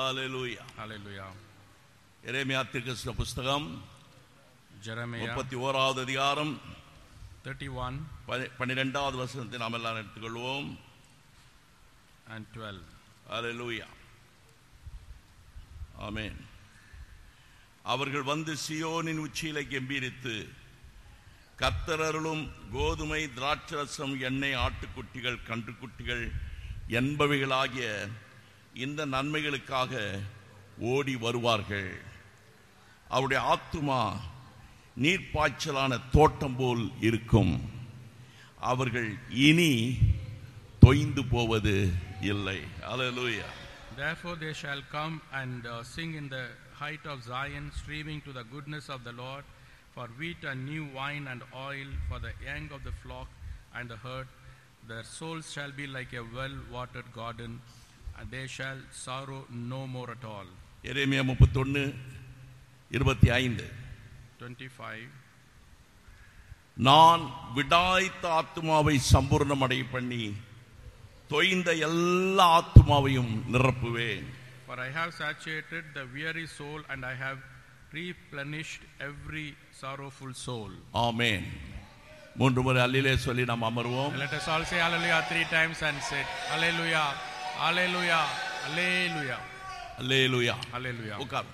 ஹalleluya Hallelujah. எரேமியா தீர்க்கதரிசன புஸ்தகம் Jeremiah முப்பத்தி ஓராவது அதிகாரம் 31 பனி- பன்னிரெண்டாவது வசனத்தை நாம் எல்லாரும் எடுத்துக்கொள்வோம் and 12. ஹalleluya ஆமென் அவர்கள் வந்து சியோனின் உச்சியிலே கெம்பீரித்து கத்தரருளும் கோதுமை திராட்சரசம் எண்ணெய் ஆட்டுக்குட்டிகள் கன்றுக்குட்டிகள் என்பவைகளாகிய இந்த நன்மைகளுக்காக ஓடி வருவார்கள் அவருடைய ஆத்துமா நீர்ப்பாய்ச்சலான தோட்டம் போல் இருக்கும் அவர்கள் இனி தொய்ந்து போவது இல்லை அல்லேலூயா Therefore they shall come and uh, sing in the height of Zion, streaming to the goodness of the Lord, for wheat and new wine and oil, for the young of the flock and the herd. Their souls shall be like a well-watered garden, and they shall sorrow no more at all. எரேமியா முப்பத்தொன்னு இருபத்தி ஐந்து 25. நான் விடாய்த்த ஆத்துமாவை சம்பூர்ணமடை பண்ணி தொய்ந்த எல்லா ஆத்துமாவையும் நிரப்புவேன் For I have saturated the weary soul, and I have replenished every sorrowful soul. ஆமென் மூன்று முறை அல்லிலே சொல்லி நாம் அமர்வோம் Let us all say hallelujah three times and say hallelujah, hallelujah, hallelujah, hallelujah hallelujah. உட்கார்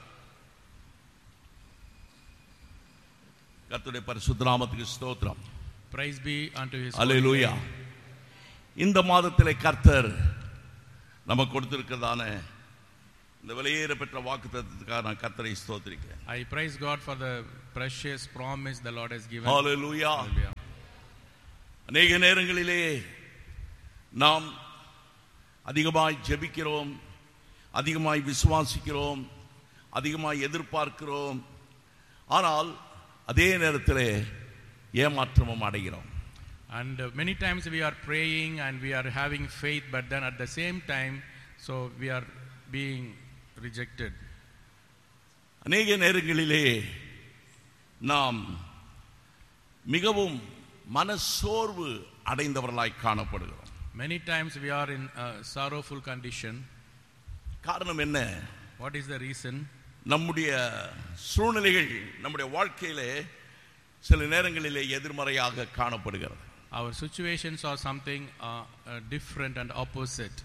கர்த்தருடைய பரிசுத்த நாமத்துக்கு ஸ்தோத்திரம் Praise be unto his holy hallelujah name. இந்த மாதத்திலே கர்த்தர் நமக்கு கொடுத்திருக்கிறதான இந்த வெளியேற பெற்ற வாக்கு தத்துவத்துக்காக நான் கர்த்தரை ஸ்தோத்திரிக்கிறேன் I praise God for the precious promise the Lord has given. Hallelujah Hallelujah. அநேக நேரங்களிலே நாம் அதிகமாய் ஜெபிக்கிறோம் அதிகமாய் விசுவாசிக்கிறோம் அதிகமாய் எதிர்பார்க்கிறோம் ஆனால் அதே நேரத்தில் ஏமாற்றமும் அடைகிறோம் And uh, many times we are praying and we are having faith, but then at the same time, so we are being rejected. அநேக நேரங்களிலே நாம் மிகவும் மனசோர்வு அடைந்தவர்களாய் காணப்படுகிறோம் Many times we are in a sorrowful condition. காரணம் என்ன What is the reason? நம்முடைய சூழ்நிலைகள் நம்முடைய வாழ்க்கையிலே சில நேரங்களிலே எதிர்மறையாக காணப்படுகிறது Our situations are something uh, uh, different and opposite.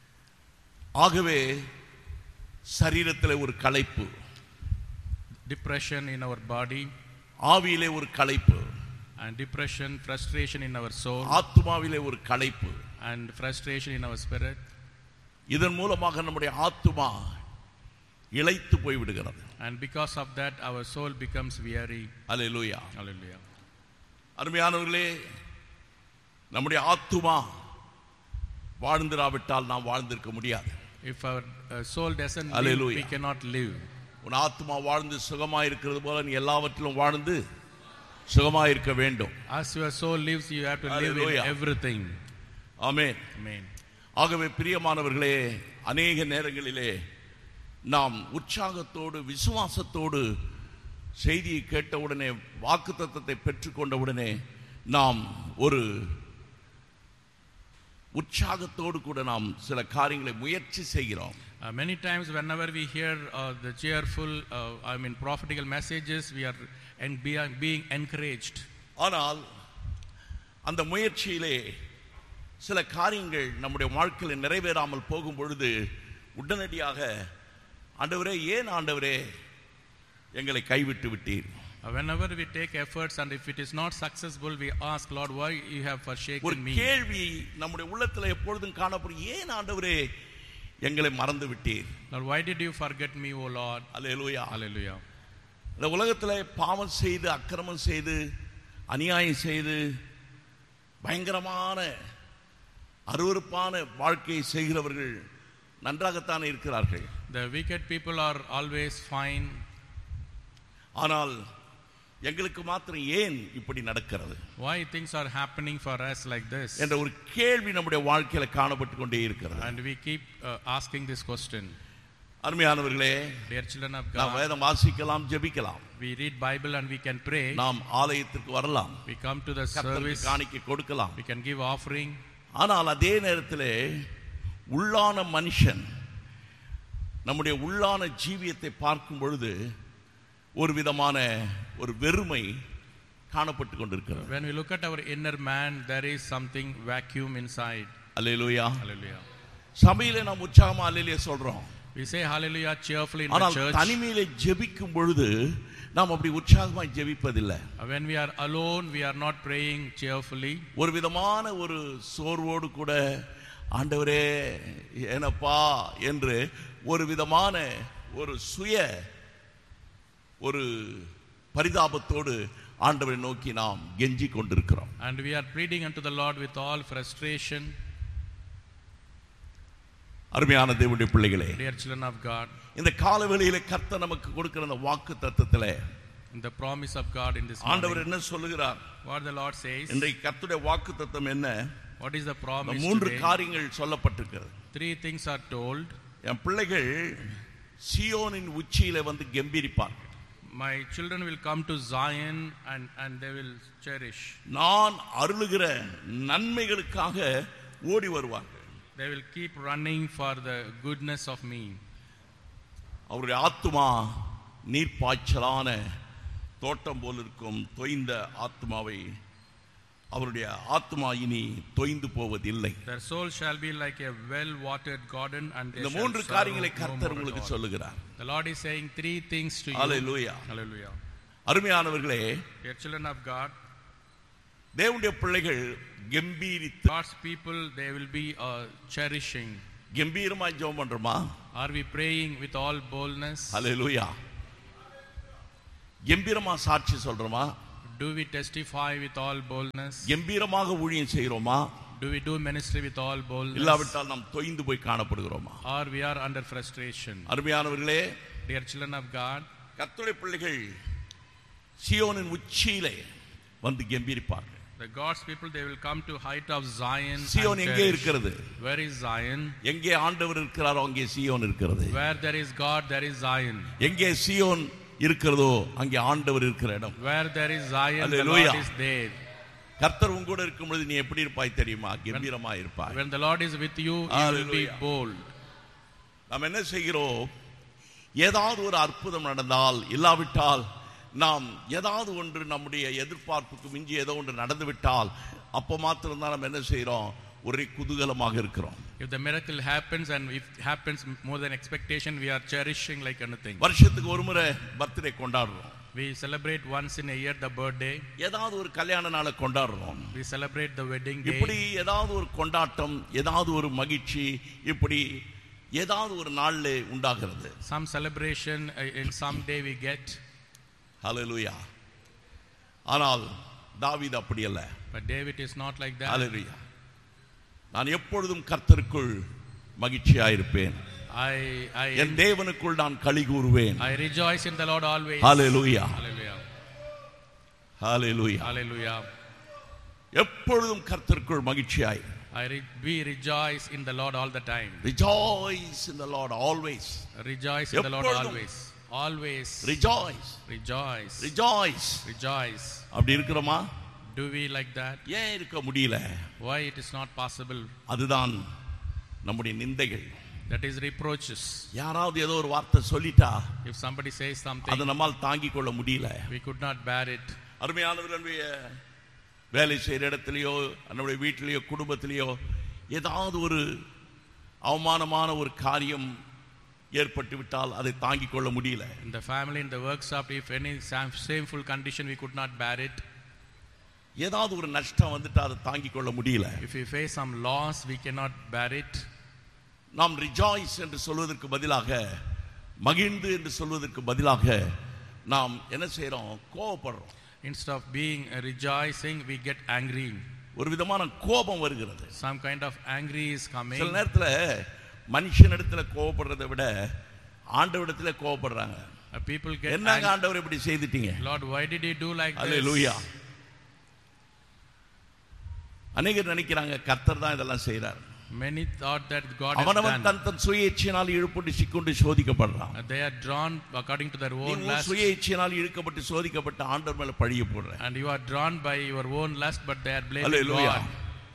ஆகவே சரீரத்தில் ஒரு களைப்பு Depression in our body ஆவியிலே ஒரு களைப்பு and depression, frustration in our soul ஆத்துமாவிலே ஒரு களைப்பு and frustration in our spirit. இதன் மூலமாக நம்முடைய ஆத்துமா இளைத்து போய்விடுகிறது And because of that, our soul becomes weary. Hallelujah Hallelujah. அருமையானவர்களே நம்முடைய ஆத்துமா வாழ்ந்திராவிட்டால் நாம் வாழ்ந்திருக்க முடியாது If our uh, soul doesn't live, Hallelujah. we cannot live. உன் ஆத்துமா வாழ்ந்து சுகமாய் இருக்கிறது போல நீ எல்லாவற்றிலும் வாழ்ந்து சுகமாய் இருக்க வேண்டும் As your soul lives, you have to live in Hallelujah. everything. Amen Amen. ஆகவே பிரியமானவர்களே அநேக நேரங்களிலே நாம் உற்சாகத்தோடு விசுவாசத்தோடு செய்தியை கேட்டவுடனே வாக்கு தத்தத்தை பெற்றுக்கொண்டவுடனே நாம் ஒரு உற்சாகத்தோடு கூட நாம் சில காரியங்களை முயற்சி செய்கிறோம் Uh, many times, whenever we hear uh, the cheerful, uh, I mean, prophetical messages, we are and be, being encouraged. ஆனால் அந்த முயற்சியிலே சில காரியங்கள் நம்முடைய வாழ்க்கையில் நிறைவேறாமல் போகும் பொழுது உடனடியாக ஆண்டவரே ஏன் ஆண்டவரே எங்களை கைவிட்டு விட்டீர் Uh, whenever we take efforts and if it is not successful, we ask, Lord, why you have ஒரு forsaken me? கேள்வி நம்முடைய உள்ளத்துல எப்பொழுதும் காணப்படும் ஏன் ஆண்டவரே எங்களை மறந்து விட்டீர் Lord, why did you forget me, O Lord? Hallelujah Hallelujah. இந்த உலகத்துல பாவம் செய்து அக்கிரமம் செய்து அநியாயம் செய்து பயங்கரமான அருவருப்பான வாழ்க்கையை செய்கிறவர்கள் நன்றாகத்தானே இருக்கிறார்கள் The wicked people are always fine, ஆனால் எங்களுக்கு மாத்திரம் ஏன் இப்படி நடக்கிறது why things are happening for us like this? என்ற ஒரு கேள்வி நம்முடைய வாழ்க்கையில காணப்பட்டு கொண்டே இருக்கிறது And we keep uh, asking this question. அருமையானவர்களே Dear children of நாம் God, வேதம் வாசிக்கலாம் ஜெபிக்கலாம் we read Bible and we can pray. நாம் ஆலயத்திற்கு வரலாம் We come to the கர்த்தருக்கு service, காணிக்கை கொடுக்கலாம் we can give offering. ஆனால் அதே நேரத்தில் உள்ளான மனுஷன் நம்முடைய உள்ளான ஜீவியத்தை பார்க்கும் பொழுது ஒரு விதமான ஒரு வெறுமை காணப்பட்டு கொண்டிருக்கிறது When we look at our inner man, there is something vacuum inside. Hallelujah Hallelujah. சபையில நாம் உற்சாகமா அல்லேலியா சொல்றோம் We say hallelujah cheerfully in the ஆனால் church. தனிமையில ஜெபிக்கும் பொழுது நாம் அப்படி உற்சாகமாய் ஜெபிப்பதில்லை When we are alone, we are not praying cheerfully. ஒரு விதமான ஒரு சோர்வோடு கூட ஆண்டவரே ஏனப்பா என்று ஒரு விதமான ஒரு சுய ஒரு பரிதாபத்தோடு ஆண்டவரை நோக்கி நாம் கெஞ்சி கொண்டிருக்கிறோம் And we are pleading unto the Lord with all frustration, அருமையான தேவனுடைய பிள்ளைகளே dear children of God, இந்த காலவெளியில கர்த்தர் நமக்கு கொடுக்கிற அந்த வாக்கு தத்தத்துல in the promise of God in this ஆண்டவர் morning. என்ன சொல்லுகிறார் What the Lord says, இன்றைக்கு கர்த்தருடைய வாக்கு தத்தம் என்ன what is the இந்த promise மூன்று today? காரியங்கள் சொல்லப்பட்டிருக்கிறது Three things are told. என் பிள்ளைகள் சியோனின் உச்சியில வந்து கம்பீரிப்பார்கள் My children will come to Zion and, and they will cherish. நான் அருளுகிற நன்மைகளுக்காக ஓடி வருவார்கள் They will keep running for the goodness of me. அவருடைய ஆத்துமா நீர்ப்பாய்ச்சலான தோட்டம் போல் இருக்கும் தொய்ந்த ஆத்மாவை அவருடைய ஆத்மா இனி தொய்ந்து போவதில்லை Their soul shall be like a well-watered garden and they இந்த shall மூன்று sorrow காரியங்களை no கர்த்தர் more at உங்களுக்கு all. சொல்லுகிறார் The Lord is saying three things to you. Hallelujah Hallelujah. அருமையானவர்களே Dear children of God, தேவனுடைய பிள்ளைகள் கம்பீரித்து God's people, they will be uh, cherishing. கம்பீரமாய் ஜெபம் பண்றோமா Are we praying with all boldness? அல்லேலூயா கம்பீரமா சாட்சி சொல்றோமா Do we testify with all boldness? கம்பீரமாக ஊழியம் செய்கிறோமா Do we do ministry with all boldness? இல்லாவிட்டால் நாம் தொய்ந்து போய் காணப்படுகிறோமா Or we are under frustration? அருமையானவர்களே Dear children of God, கர்த்தருடைய பிள்ளைகள் சியோனின் உச்சியிலே வந்து கம்பீரிப்பார்கள் the God's people, they will come to height of Zion. and Zion எங்கே cherish. இருக்கிறது Where is Zion? எங்கே ஆண்டவர் இருக்கிறாரோ அங்கே சியோன் இருக்கிறது Where there is God, there is Zion. எங்கே சியோன் இருக்கிறதோ அங்கே ஆண்டவர் இருக்கிற இடம் Where there is Zion, the Hallelujah. Lord is there. கர்த்தர் உங்க கூட இருக்கும் பொழுது நீ எப்படி இருப்பாய் தெரியுமா கம்பீரமா இருப்பாய் When the Lord is with you, you will be Hallelujah. bold. நாம் என்ன செய்கிறோம் ஏதாவது ஒரு அற்புதம் நடந்தால் இல்லாவிட்டால் நாம் ஏதாவது ஒன்று நம்முடைய எதிர்பார்ப்புக்கு மிஞ்சி ஏதோ ஒன்று நடந்துவிட்டால் அப்போ மாத்திரம்தான் நம்ம என்ன செய்கிறோம் ஒரே குதூகலமாக இருக்கிறோம் If the miracle happens and if it happens more than expectation, we are cherishing like anything. வருஷத்துக்கு ஒரு முறை பர்த்டே கொண்டாடுறோம் We celebrate once in a year the birthday. ஏதாவது ஒரு கல்யாண நாளை கொண்டாடுறோம் We celebrate the wedding இப்படி day. ஏதாவது ஒரு கொண்டாட்டம் ஏதாவது ஒரு மகிழ்ச்சி இப்படி ஏதாவது ஒரு நாள்ல உண்டாகிறது Some celebration uh, in some day we get, ஹalleluya ஆனால் தாவீது அப்படி அல்ல but David is not like that. ஹalleluya நான் எப்பொழுதும் கர்த்தருக்குள் மகிழ்ச்சியாயிருப்பேன் I, I, என் தேவனுக்குள் நான் களி கூறுவேன் I rejoice in the Lord always. Hallelujah Hallelujah. Hallelujah Hallelujah. எப்பொழுதும் கர்த்தருக்குள் மகிழ்ச்சியாய் I re- we rejoice in the Lord all the time. rejoice in the lord always Rejoice in the Lord எப்பொழுதும். always. Always. rejoice Rejoice. rejoice Rejoice. அப்படி இருக்கிறோமா Do we like that? ஏன் இருக்க முடியல Why it is not possible? அதுதான் நம்முடைய நிந்தைகள் That is reproaches. யாராவது ஏதோ ஒரு வார்த்தை சொல்லிட்டா If somebody says அதை something, நம்மால் தாங்கிக் கொள்ள முடியல we could not bear it. அருமையானவர்களுடைய வேலை செய்கிற இடத்துலையோ நம்முடைய வீட்டிலேயோ குடும்பத்திலேயோ ஏதாவது ஒரு அவமானமான ஒரு காரியம் ஏற்பட்டு விட்டால் அதை தாங்கிக் கொள்ள முடியல In the family, in the workshop, if any sam- shameful condition, we could not bear it. ஏதாவது ஒரு நஷ்டம் வந்துட்டா அதை தாங்கிக் கொள்ள முடியல If we face some loss, we cannot bear it. நாம் ரிஜாய்ஸ் என்று சொல்வதற்கு பதிலாக மகிழ்ந்து என்று சொல்வதற்கு பதிலாக நாம் என்ன செய்றோம் கோபப்படுறோம் Instead of being uh, rejoicing, we get angry. ஒரு விதமான கோபம் வருகிறது Some kind of angry is coming. சில நேரத்துல மனுஷனிடத்துல கோபப்படுறதை விட ஆண்டவரிடத்துல கோபப்படுறாங்க Uh, people get என்னங்க angry. ஆண்டவர் இப்படி செய்துட்டீங்க Lord, why did you do like hallelujah this? அநேகர் நினைக்கிறாங்க கர்த்தர் தான் இதெல்லாம் செய்றார் Many thought that God has அவனவன் done. தன் தன் சுய இச்சையினால் இழுப்பட்டு சிக்கொண்டு சோதிக்கப்படுறான் Uh, They are drawn according to their நீ own உன் lust. சுய இச்சையினால் இழுக்கப்பட்டு சோதிக்கப்பட்ட ஆண்டவர் மேல பழிய போடுற And you are drawn by your own lust, but they are blaming hallelujah God.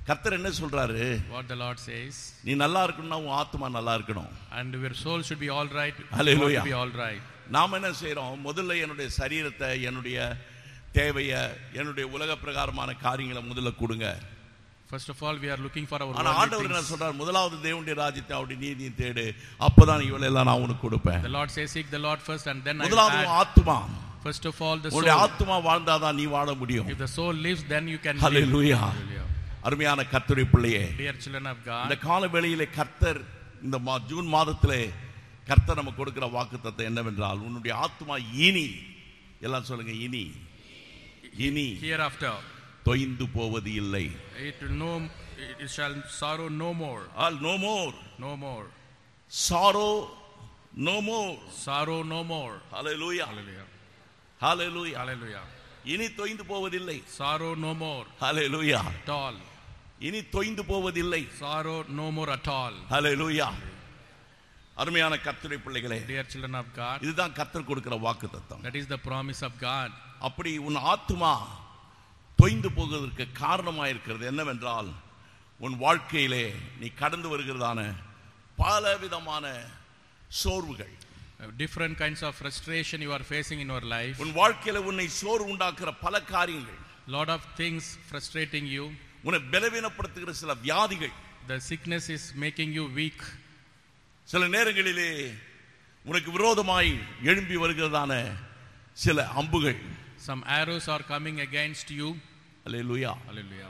கர்த்தர் என்ன சொல்றாரு What the Lord says. நீ நல்லா இருக்கணும்னா உன் ஆத்மா நல்லா இருக்கணும் And your soul should be all right. You Hallelujah. want to be all right. நாம் என்ன செய்றோம் முதல்ல என்னுடைய சரீரத்தை என்னுடைய தேவைய என்னுடைய உலக பிரகாரமான காரியங்களை முதல்ல கொடுங்க First of all, we are looking for our ஆனா worldly ஆண்டவர் என்ன things. சொல்றார் முதலாவது தேவனுடைய ராஜ்யத்தை அவருடைய நீதியும் தேடு அப்பதான் இவளெல்லாம் நான் உனக்கு கொடுப்பேன் The Lord says, Seek the Lord first, and then I will முதலாவது உன் add. ஆத்மா First of all, the உன்னுடைய soul. ஆத்மா வாழ்ந்தாதான் நீ வாழ முடியும் If the soul lives, then you can live. Hallelujah Hallelujah. அருமையான கர்த்தருடைய பிள்ளையே Dear children of இந்த God, கால வேளையிலே கர்த்தர் இந்த மா- ஜூன் மாதத்திலே கர்த்தர் நமக்கு கொடுக்கிற வாக்குத்தத்தம் என்னவென்றால் உன்னுடைய ஆத்மா இனி எல்லாம் சொல்லுங்க இனி இனி hereafter, தொய்ந்து போவது இல்லை it will no, it shall sorrow no more. All no more No more. Sorrow no more Sorrow no more. Hallelujah Hallelujah. Hallelujah Hallelujah. இனி தொய்ந்து போவதில்லை Sorrow no more hallelujah at all. இனி தொய்ந்து போவதில்லை Sorrow no more at all. ஹalleluya அருமையான கர்த்தருடைய பிள்ளைகளே Dear children of God, இதுதான் கர்த்தர் கொடுக்கிற வாக்குத்தத்தம் that is the promise of God. அப்படி உன் ஆத்மா தொய்ந்து போவதற்கு காரணமாக இருக்கிறது என்னவென்றால் உன் வாழ்க்கையிலே நீ கடந்து வருகிறதான பல விதமான சோர்வுகள் Uh, Different kinds of frustration you are facing in your life. உன் வாழ்க்கையில உன்னை சோர்வு உண்டாக்குற பல காரியங்கள் Lot of things frustrating you. உன்னை பலவீனப்படுத்துகிற சில வியாதிகள் The sickness is making you weak. சில நேரங்களிலே உனக்கு விரோதமாய் எழும்பி வருகிறதான சில அம்புகள் Some arrows are coming against you. Hallelujah Hallelujah.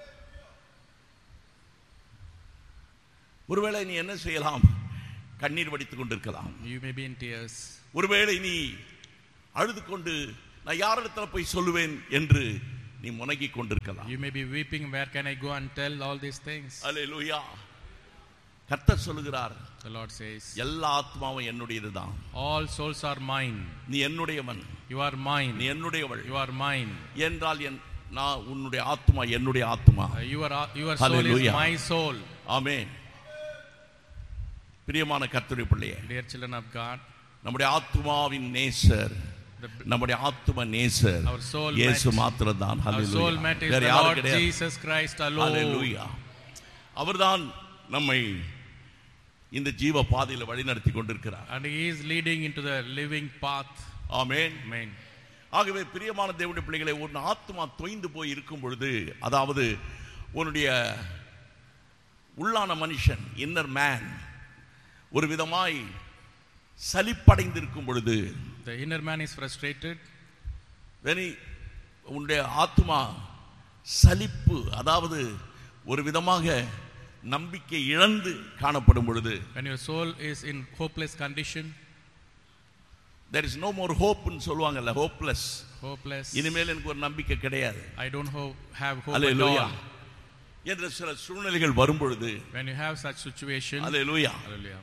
ஒருவேளை நீ என்ன செய்யலாம் கண்ணீர் வடித்துக் கொண்டிருக்கலாம் You may be in tears. ஒருவேளை நீ அழுது கொண்டு நான் யாரிடத்துல போய் சொல்லுவேன் என்று நீ முனகிக் கொண்டிருக்கலாம் You may be weeping. Where can I go and tell all these things? அல்லேலூயா கர்த்தர் சொல்லுகிறார் The Lord says, எல்லா ஆத்மாவும் என்னுடையதுதான் All souls are mine. நீ என்னுடையவன் You are mine. நீ என்னுடையவள் You are mine. என்றால் என் நான் உன்னுடைய ஆத்மா என்னுடைய ஆத்மா Uh, your, your soul is Hallelujah. my soul. ஆமென் பிரியமான கர்த்தருடைய பிள்ளையே Dear children of God, நம்முடைய ஆத்மாவின் நேசர் the, நம்முடைய ஆத்ம நேசர் Our soul இயேசு mate. மாத்திரம்தான் our Hallelujah. soulmate is வேற the யாரும் Lord கிடையாது Jesus Christ alone. Hallelujah. அவர்தான் நம்மை இந்த ஜீவ பாதையில வழிநடத்தி கொண்டிருக்கிறார் And He is leading into the living path. Amen Amen. ஆகவே பிரியமான தேவனுடைய பிள்ளைகளை உன் ஆத்மா தொய்ந்து போய் இருக்கும் பொழுது அதாவது உன்னுடைய உள்ளான மனுஷன் இன்னர் மேன் ஒரு விதமாய் சலிப்படைந்திருக்கும் பொழுது The inner man is frustrated. வெனி உன்னுடைய ஆத்மா சலிப்பு அதாவது ஒரு விதமாக நம்பிக்கை இழந்து காணப்படும் பொழுது When your soul is in hopeless condition, there is no more hope ன்னு சொல்லுவாங்கல்ல ஹோப்லெஸ் hopeless, இனிமேல் எனக்கு ஒரு நம்பிக்கை கிடையாது I don't ho- have hope at hallelujah all. என்ற சில சூழ்நிலைகள் வரும் பொழுது When you have such situation, hallelujah hallelujah.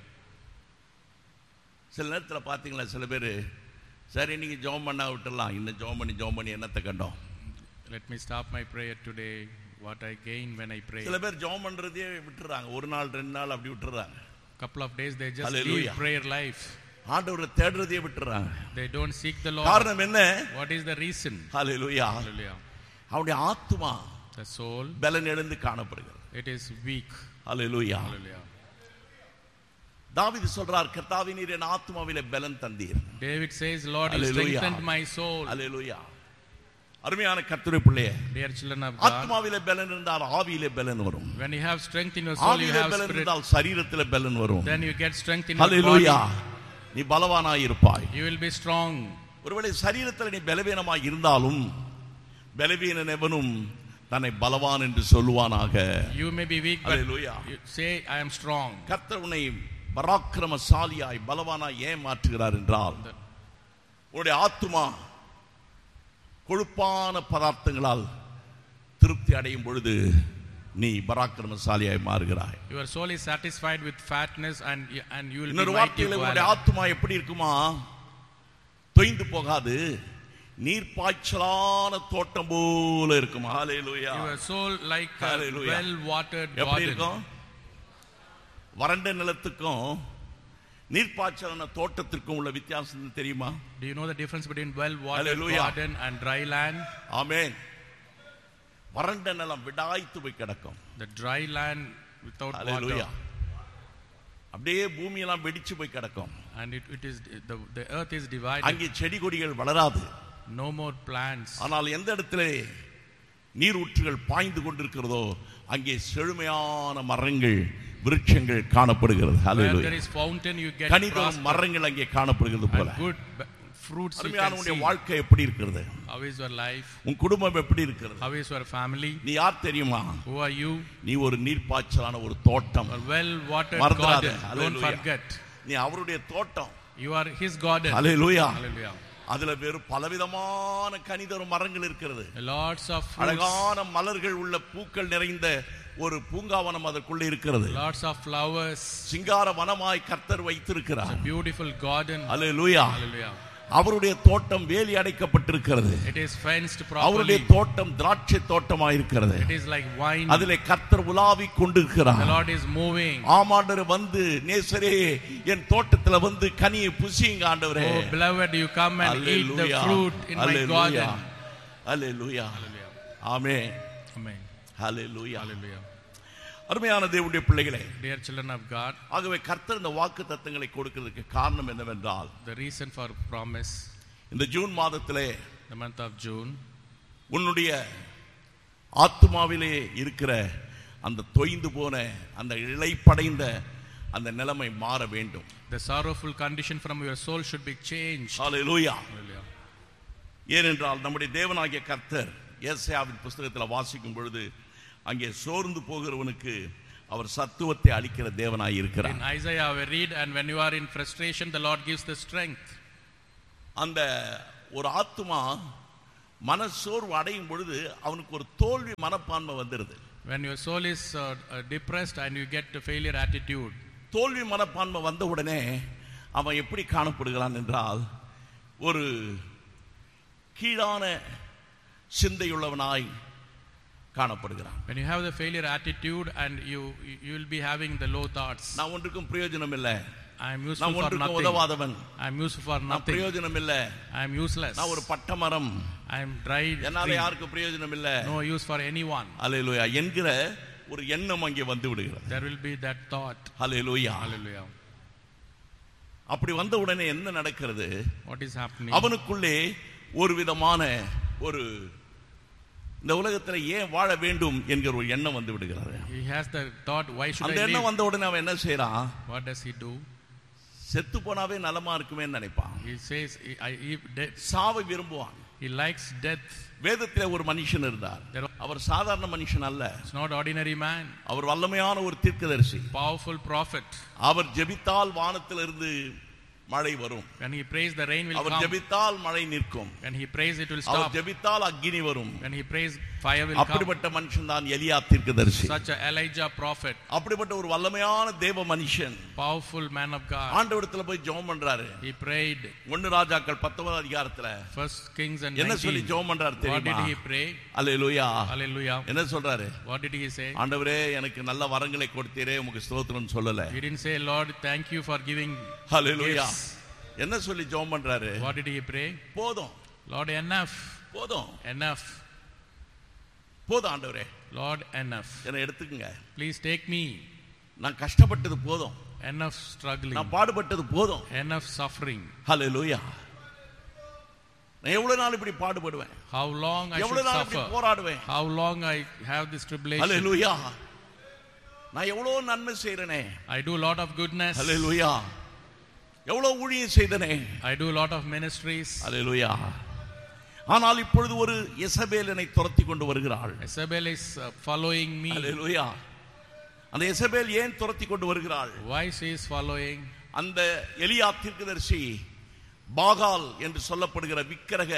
சில நேரத்தில் பார்த்தீங்களா சில பேர் சரி இன்னைக்கு ஜோம் பண்ணா விட்டுடலாம் இன்னும் ஜோம் பண்ணி ஜோம் பண்ணி என்னத்தை கண்டோம் Let me stop my prayer today. What I gain when I pray. சில பேர் ஜோம் பண்றதே விட்டுறாங்க ஒரு நாள் ரெண்டு நாள் அப்படி விட்டுறாங்க Couple of days they just Hallelujah. leave prayer life. ஆண்டவரை தேடுறதே விட்டுறாங்க They don't seek the Lord. காரணம் என்ன What is the reason? Hallelujah Hallelujah. அவனுடைய ஆத்மா The soul, பலன் எழுந்து காணப்படுகிறது it is weak. Hallelujah Hallelujah. தாவீது சொல்றார் கர்த்தாவே நீர் என் ஆத்மாவிலே பலன் தந்தீர் David says, Lord, you Hallelujah. strengthened my soul. ஹalleluya அருமையான கர்த்தருடைய பிள்ளையே Dear children of God, ஆத்மாவிலே பலன் இருந்தால் ஆவியிலே பலன் வரும் when you have strength in your soul, you ஆவியிலே have பலன் spirit. இருந்தால் சரீரத்திலே பலன் வரும் Then you get strength in your hallelujah body. நீ பலவானாய் இருப்பாய் You will be strong. ஒருவேளை சரீரத்தில் நீ பலவீனமாய் இருந்தாலும் பலவீனன் எவனும் தன்னை பலவான் என்று சொல்லுவானாக You may be weak, but Hallelujah. you say, I am strong. கர்த்தர் உன்னை பராக்கிரமசாலியாய் பலவானாய் ஏன் மாற்றுகிறார் என்றால் உன்னுடைய ஆத்துமா கொழுப்பான பதார்த்தங்களால் திருப்தி அடையும் பொழுது நீ பராக்கிரமசாலியாய் மாறுகிறாய் Your soul is satisfied with fatness and, and you will be இன்னொரு mighty வார்த்தையில உன்னுடைய valor. ஆத்துமா எப்படி இருக்குமா தொய்ந்து போகாது நீர்ப்பாய்ச்சலான தோட்டம் போல இருக்குமா ஹalleluya Your soul like a Hallelujah. well-watered எப்படி garden. இருக்கும் வறண்ட நிலத்துக்கும் நீர்ப்பாய்ச்சலான தோட்டத்திற்கும் உள்ள வித்தியாசம் தெரியுமா Do you know the difference between well-watered Hallelujah. garden and dry land? ஆமென் வறண்ட நிலம் விடாய்த்து போய் கிடக்கும் The dry land without Hallelujah. water. அப்படியே பூமியெல்லாம் வெடிச்சு போய் கிடக்கும் And it, it is the, the earth is divided. அங்கே செடி கொடிகள் வளராது No more plants. ஆனால் எந்த இடத்துல நீரூற்றுகள் பாய்ந்து கொண்டிருக்கிறதோ அங்கே செழுமையான மரங்கள் விருட்சங்கள் காணப்படுகிறது Where Hallelujah. there is fountain, you get கனிதரும் prosper மரங்கள் அங்கே காணப்படுகிறது போல and good b- fruits you அருமையான can உன்னுடைய see. வாழ்க்கை எப்படி இருக்கிறது How is your life? உன் குடும்பம் எப்படி இருக்கிறது How is your family? நீ யார் தெரியுமா Who are you? நீ ஒரு நீர்ப்பாய்ச்சலான ஒரு தோட்டம் A well-watered மறந்துடாத. garden. Don't Hallelujah. forget. நீ அவருடைய தோட்டம் You are his garden. Hallelujah Hallelujah. அதுல வெறும் பலவிதமான கனிதரும் மரங்கள் இருக்கிறது Lots of fruits. அழகான மலர்கள் உள்ள பூக்கள் நிறைந்த ஒரு பூங்காவனம் அதற்குள்ள இருக்கிறது Lots of flowers. சிங்கார வனமாய் கர்த்தர் வைத்திருக்கிறார் Beautiful garden. அல்லேலூயா Hallelujah. அவருடைய தோட்டம் வேலி அடைக்கப்பட்டிருக்கிறது It is fenced அவருடைய properly. தோட்டம் திராட்சை தோட்டமாய் இருக்கிறது It is like wine. அதிலே கர்த்தர் உலாவிக் The கொண்டிருக்கிறார் Lord is moving. ஆமாண்டவர் வந்து நேசரே என் தோட்டத்துல வந்து கனியை புசியுங்க ஆண்டவரே Oh, beloved, you come and eat the hallelujah fruit in my hallelujah garden. Hallelujah Hallelujah. Amen Amen. Hallelujah Hallelujah. அருமையான தேவனுடைய பிள்ளைகளே Dear children of God, ஆகவே கர்த்தர் இந்த வாக்கு தத்தங்களை கொடுக்கிறதுக்கு காரணம் என்னவென்றால் the reason for promise, இந்த ஜூன் மாதத்திலே the month of June, உன்னுடைய ஆத்துமாவிலே இருக்கிற அந்த தொய்ந்து போன அந்த இழைப்படைந்த அந்த நிலைமை மாற வேண்டும் the sorrowful condition from your soul should be changed. Hallelujah Hallelujah. ஏனென்றால் நம்முடைய தேவனாகிய கர்த்தர் ஏசாயாவின் புஸ்தகத்தில் வாசிக்கும் பொழுது அங்கே சோர்ந்து போகிறவனுக்கு அவர் சத்துவத்தை அளிக்கிற தேவனாய் இருக்கிறார் In Isaiah, we read, and when you are in frustration, the Lord gives the strength. அந்த ஒரு ஆத்துமா மனசோர்வு அடையும் பொழுது அவனுக்கு ஒரு தோல்வி மனப்பான்மை வந்துடுது When your soul is uh, uh, depressed and you get a failure attitude, தோல்வி மனப்பான்மை வந்த உடனே அவன் எப்படி காணப்படுகிறான் என்றால் ஒரு கீழான சிந்தையுள்ளவனாய் காணப்படுகிறான் when you have the failure attitude and you you will be having the low thoughts. நான் ஒன்றுக்கும் பிரயோஜனம் இல்லை I am useful நான் for ஒன்றுக்கும் nothing. உதவாதவன் I am useful for நான் nothing. பிரயோஜனம் இல்லை I am useless. நான் ஒரு பட்டமரம் I am dry. என்னால tree. யாருக்கும் பிரயோஜனம் இல்லை No use for anyone. அலையலூயா என்கிற ஒரு எண்ணம் அங்கே வந்து விடுகிறது There will be that thought. Hallelujah Hallelujah. அப்படி வந்த உடனே என்ன நடக்கிறது What is happening? அவனுக்குள்ளே ஒரு விதமான ஒரு இந்த உலகத்துல ஏன் வாழ வேண்டும் என்கிற ஒரு எண்ணம் வந்து விடுகிறது He has the thought, why should அந்த I எண்ணம் live? வந்த உடனே அவன் என்ன செய்யறான் What does he do? செத்து போனாவே நலமா இருக்குமே நினைப்பான் He says, he- I, he, de- சாவை விரும்புவான் he likes death. வேதத்திலே ஒரு மனுஷன் இருந்தார் There- அவர் சாதாரண மனுஷன் அல்ல It's not ordinary man. அவர் வல்லமையான ஒரு தீர்க்கதரிசி Powerful prophet. அவர் ஜெபித்தால் வானத்திலிருந்து மழை வரும் When he prays, the rain will our come. ஜெபித்தால் மழை நிற்கும் When he prays, it will our stop. ஜெபித்தால் அக்கினி வரும் When he prays, fire will come. அப்படிப்பட்ட மனுஷன் தான் எலியா தீர்க்கதரிசி Such a Elijah prophet, அப்படிப்பட்ட ஒரு வல்லமையான தேவ மனுஷன் powerful man of God. ஆண்டவரத்துல போய் ஜெபம் பண்றாரு He prayed. ஒன்னு ராஜாக்கள் பத்தொன்பது அதிகாரத்துல First Kings and என்ன சொல்லி 19. ஜெபம் பண்றாரு What did தெரியுமா he pray? Hallelujah Hallelujah. என்ன சொல்றாரு What did he say? ஆண்டவரே எனக்கு நல்ல வரங்களை கொடுத்தீரே உமக்கு ஸ்தோத்திரம் சொல்லல He didn't say, Lord, thank you for giving hallelujah gifts. என்ன சொல்லி ஜெபம் பண்றாரு What did he pray? போதும் Lord, enough. போதும் Enough. போதும் ஆண்டவரே Lord, enough. என்னை எடுத்துக்கங்க Please take me. நான் கஷ்டப்பட்டது போதும் Enough struggling. நான் பாடுபட்டது போதும் Enough suffering. ஹalleluya நான் எவ்வளவு நாள் இப்படி பாடுபடுவேன் How long I should எவ்வளவு நாள் இப்படி suffer. போராடுவேன் How long I have this tribulation. ஹalleluya நான் எவ்வளவு நன்மை செய்றேனே I do a lot of goodness. ஹalleluya எவ்வளவு ஊழியம் செய்தனே I do a lot of ministries. ஹalleluya ஆனால் இப்பொழுது ஒரு எசபேல் என்னை துரத்தி கொண்டு வருகிறாள் Isabel is uh, following me. ஹalleluya அந்த எசபேல் ஏன் துரத்தி கொண்டு வருகிறாள் Why she is following? அந்த எலியா தீர்க்கதரிசி பாகால் என்று சொல்லப்படுகிற விக்கிரக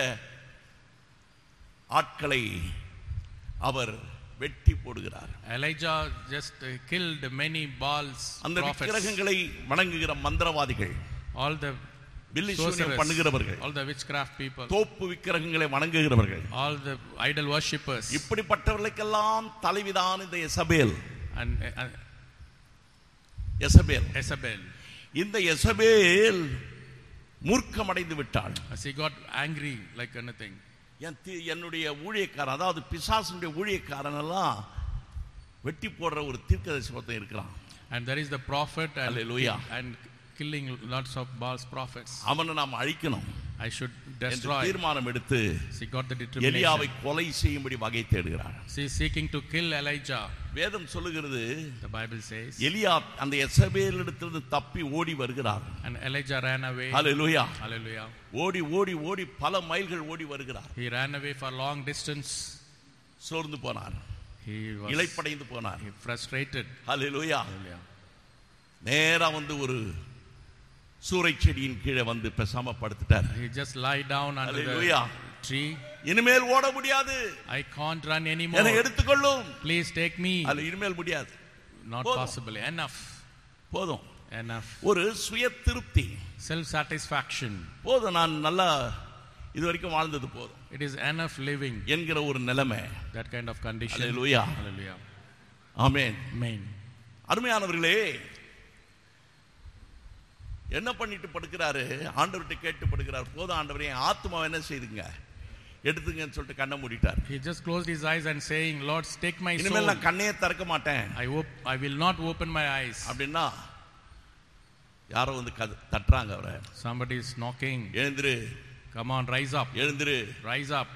ஆட்களை அவர் வெட்டி போடுகிறார் Elijah just uh, killed many Baals அந்த prophets. விக்கிரகங்களை வணங்குகிற மந்திரவாதிகள் All the பில்லி சூனியம் sorcerers, பண்ணுகிறவர்கள் all the witchcraft people, தோப்பு விக்கிரகங்களை வணங்குகிறவர்கள் all the idol worshippers, இப்படிப்பட்டவர்களுக்கெல்லாம் தலைவிதான் இந்த Jezebel and uh, uh, Jezebel Isabel. இந்த எசபேல் மூர்க்கமடைந்து விட்டாள் She got angry like anything. என் தி- என்னுடைய ஊழியக்காரன் அதாவது பிசாசனுடைய ஊழியக்காரன் எல்லாம் வெட்டி போடுற ஒரு தீர்க்கதரிசி ஒருத்தன் இருக்கிறான் And there is the prophet and, Hallelujah. and killing lots of Baal's prophets. அவனை நாம் அழிக்கணும் I should என்று destroy. தீர்மானம் எடுத்து She got the எலியாவை determination. கொலை செய்யும்படி வகை தேடுகிறார் She is seeking to kill Elijah. வேதம் சொல்லுகிறது The Bible says. எலியா அந்த எசபேலிடத்திலிருந்து தப்பி ஓடி வருகிறார் And Elijah ran away. Hallelujah Hallelujah. ஓடி ஓடி ஓடி பல மைல்கள் ஓடி வருகிறார் He ran away for long distance. சோர்ந்து போனார் He was இளைப்படைந்து போனார் he frustrated. Hallelujah Hallelujah. நேரா வந்து ஒரு சூறை செடியின் கீழே வந்து பெசாம படுத்துட்டார் He just lie down under Hallelujah. the tree. இனிமேல் ஓட முடியாது I can't run என்னை anymore. எடுத்துக்கொள்ளும் Please take me. அது இனிமேல் முடியாது Not போதும். possible. Enough. போதும் Enough. ஒரு சுய திருப்தி Self satisfaction. போதும் நான் நல்லா இது வரைக்கும் வாழ்ந்தது போதும் It is enough living. என்கிற ஒரு நிலைமை That kind of condition. Hallelujah. Hallelujah. Amen Amen. அருமையானவர்களே என்ன பண்ணிட்டு படுக்கிறாரு ஆண்டவர்கிட்ட கேட்டு படுக்கிறார் போதும் ஆண்டவரே என் ஆத்மாவை என்ன செய்துங்க எடுத்துங்கன்னு சொல்லிட்டு கண்ணை மூடிட்டார் He just closed his eyes and saying, Lord, take my soul. இனிமேல் நான் கண்ணையே திறக்க மாட்டேன் I, op- I will not open my eyes. அப்படின்னா யாரோ வந்து கது தட்டுறாங்க அவரை Somebody is knocking. எழுந்திரு Come on, rise up. எழுந்திரு Rise up.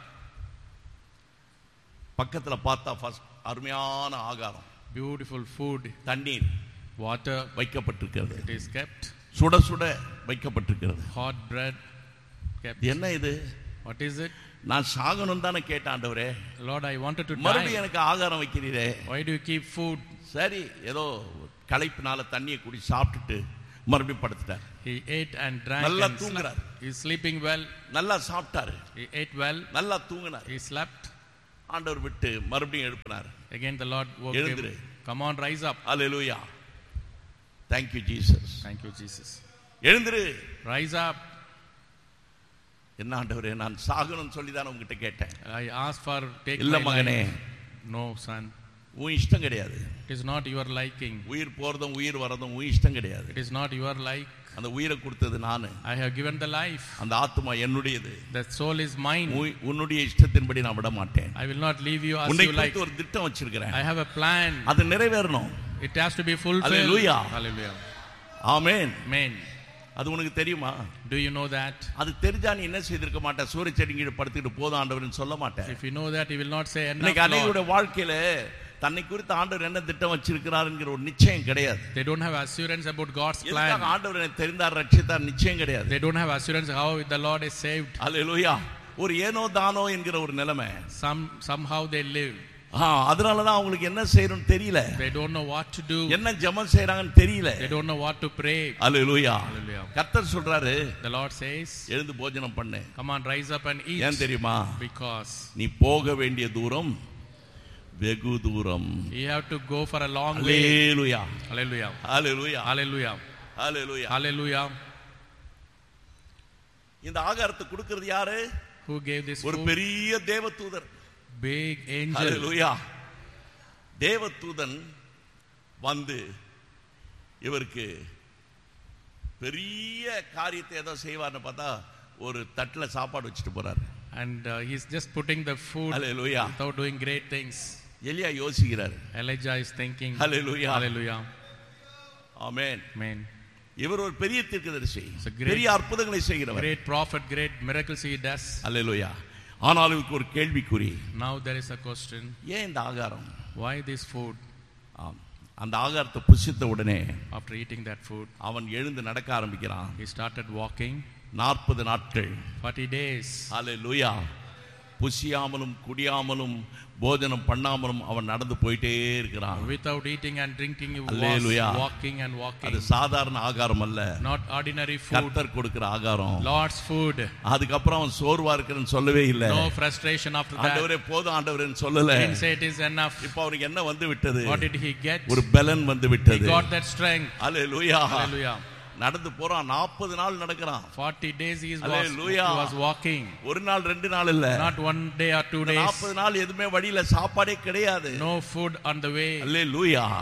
பக்கத்துல பார்த்தா ஃபர்ஸ்ட் அருமையான ஆகாரம் Beautiful food, தண்ணீர் water. வைக்கப்பட்டிருக்கிறது It is kept. சுட சுட வைக்கப்பட்டிருக்கிறது Hot bread kept. இது என்ன இது What is it? நான் சாகணும் தானே கேட்டேன் ஆண்டவரே Lord, I wanted to மறுபடியும் die. எனக்கு ஆகாரம் வைக்கிறீரே Why do you keep food? சரி ஏதோ களைப்பினால தண்ணியை குடி சாப்பிட்டுட்டு மறுபடியும் படுத்துட்டார் He ate and drank நல்லா and தூங்குறார். slept. He's sleeping well. நல்லா சாப்பிட்டாரு He ate well. நல்லா தூங்கினார் He slept. ஆண்டவர் விட்டு மறுபடியும் எழுப்பினார் Again, the Lord woke எழுந்திரு. him. Come on, rise up. Hallelujah thank you Jesus Thank you, Jesus. எழுந்திரு Rise up. என்ன ஆண்டவரே நான் சாகணும்னு சொல்லி தான் உங்ககிட்ட கேட்டேன் I asked for take இல்ல my மகனே life. No, son. உன் இஷ்டம் கிடையாது It is not your liking. உயிர் போறதும் உயிர் வரதும் உன் இஷ்டம் கிடையாது It is not your like. அந்த உயிரை கொடுத்தது நானு I have given the life. அந்த ஆத்மா என்னுடையது The soul is mine. உன்- உன்னுடைய இஷ்டத்தின்படி நான் விட மாட்டேன் I will not leave you as உன்னை you like. குறித்து ஒரு திட்டம் வச்சிருக்கிறேன் I have a plan. அது நிறைவேறணும் It has to be fulfilled. Hallelujah. Hallelujah. Amen Amen. அது உனக்கு தெரியுமா Do you know that? அது தெரிஞ்சா நீ என்ன செய்திருக்க மாட்ட சூரிய செடி கீழே படுத்துக்கிட்டு போதும் ஆண்டவர்னு சொல்ல மாட்டேன் If you know that, you will not say enough. இன்னைக்கு Lord. அநேகருடைய வாழ்க்கையில தன்னை குறித்து ஆண்டவர் என்ன திட்டம் வச்சிருக்கிறாருங்கிற ஒரு நிச்சயம் கிடையாது They don't have assurance about God's எதுக்காக plan. ஆண்டவர் என்னை தெரிந்தார் ரட்சித்தார் நிச்சயம் கிடையாது They don't have assurance how the Lord is saved. அல்லேலூயா ஒரு ஏனோ தானோ என்கிற ஒரு நிலைமை Some somehow they live. ஆ, அதனாலதான் அவங்களுக்கு என்ன செய்யணும்னு தெரியல They don't know what to do. என்ன ஜெபம் செய்யறாங்கன்னு தெரியல They don't know what to pray. Hallelujah Hallelujah. கர்த்தர் சொல்றாரு The Lord says, எழுந்து போஜனம் பண்ணு Come on, rise up and ஏன் eat. தெரியுமா Because நீ போக வேண்டிய தூரம் வெகு தூரம் you have to go for a long way. Hallelujah Hallelujah. Hallelujah Hallelujah. Hallelujah Hallelujah. இந்த ஆகாரத்தை கொடுக்கிறது யாரு Who gave this ஒரு food? பெரிய தேவதூதர் Big angel. அல்லேலூயா தேவதூதன் வந்து இவருக்கு பெரிய காரியத்தை ஏதோ செய்வார்னு பார்த்தா ஒரு தட்டுல சாப்பாடு வச்சுட்டு போறாரு And uh, he's just putting the food hallelujah without doing great things. எலியா யோசிக்கிறாரு Elijah is thinking, hallelujah Hallelujah. Amen Amen. இவர் ஒரு பெரிய தீர்க்கதரிசி It's a great- பெரிய அற்புதங்களை செய்கிறவர் Great prophet, great miracles he does. அல்லேலூயா ஆனாலும் இதுக்கு ஒரு கேள்விக்குறி Now there is a question ஏன் இந்த ஆகாரம் why this food? ஆம். அந்த ஆகாரத்தை புசித்த உடனே After eating that food, அவன் எழுந்து நடக்க ஆரம்பிக்கிறான் he started walking நாற்பது நாட்கள் 40 days. அல்லேலூயா புசியாமலும் குடியாமலும் போஜனம் பண்ணாமலும் அவன் நடந்து போயிட்டே இருக்கிறான் Without eating and drinking, he was Hallelujah. walking and walking. அது சாதாரண ஆகாரம் அல்ல Not ordinary food, கர்த்தர் கொடுக்கிற ஆகாரம் Lord's food. அதுக்கப்புறம் அவன் சோர்வா இருக்கிறன்னு சொல்லவே இல்லை No frustration after that. ஆண்டவரே போதும் ஆண்டவரேன்னு சொல்லல Didn't say it is enough. இப்ப அவனுக்கு என்ன வந்து விட்டது What did he get? ஒரு பலன் வந்து He விட்டது got that strength. Hallelujah Hallelujah. நடந்து போறான் நாற்பது நாள் நடக்கிறான் 40 days he was, he Hallelujah. was walking. ஒரு நாள் ரெண்டு நாள் இல்ல Not one day or two days. நாற்பது நாள் எதுவுமே வழியில சாப்பாடே கிடையாது No food on the way. அல்லேலூயா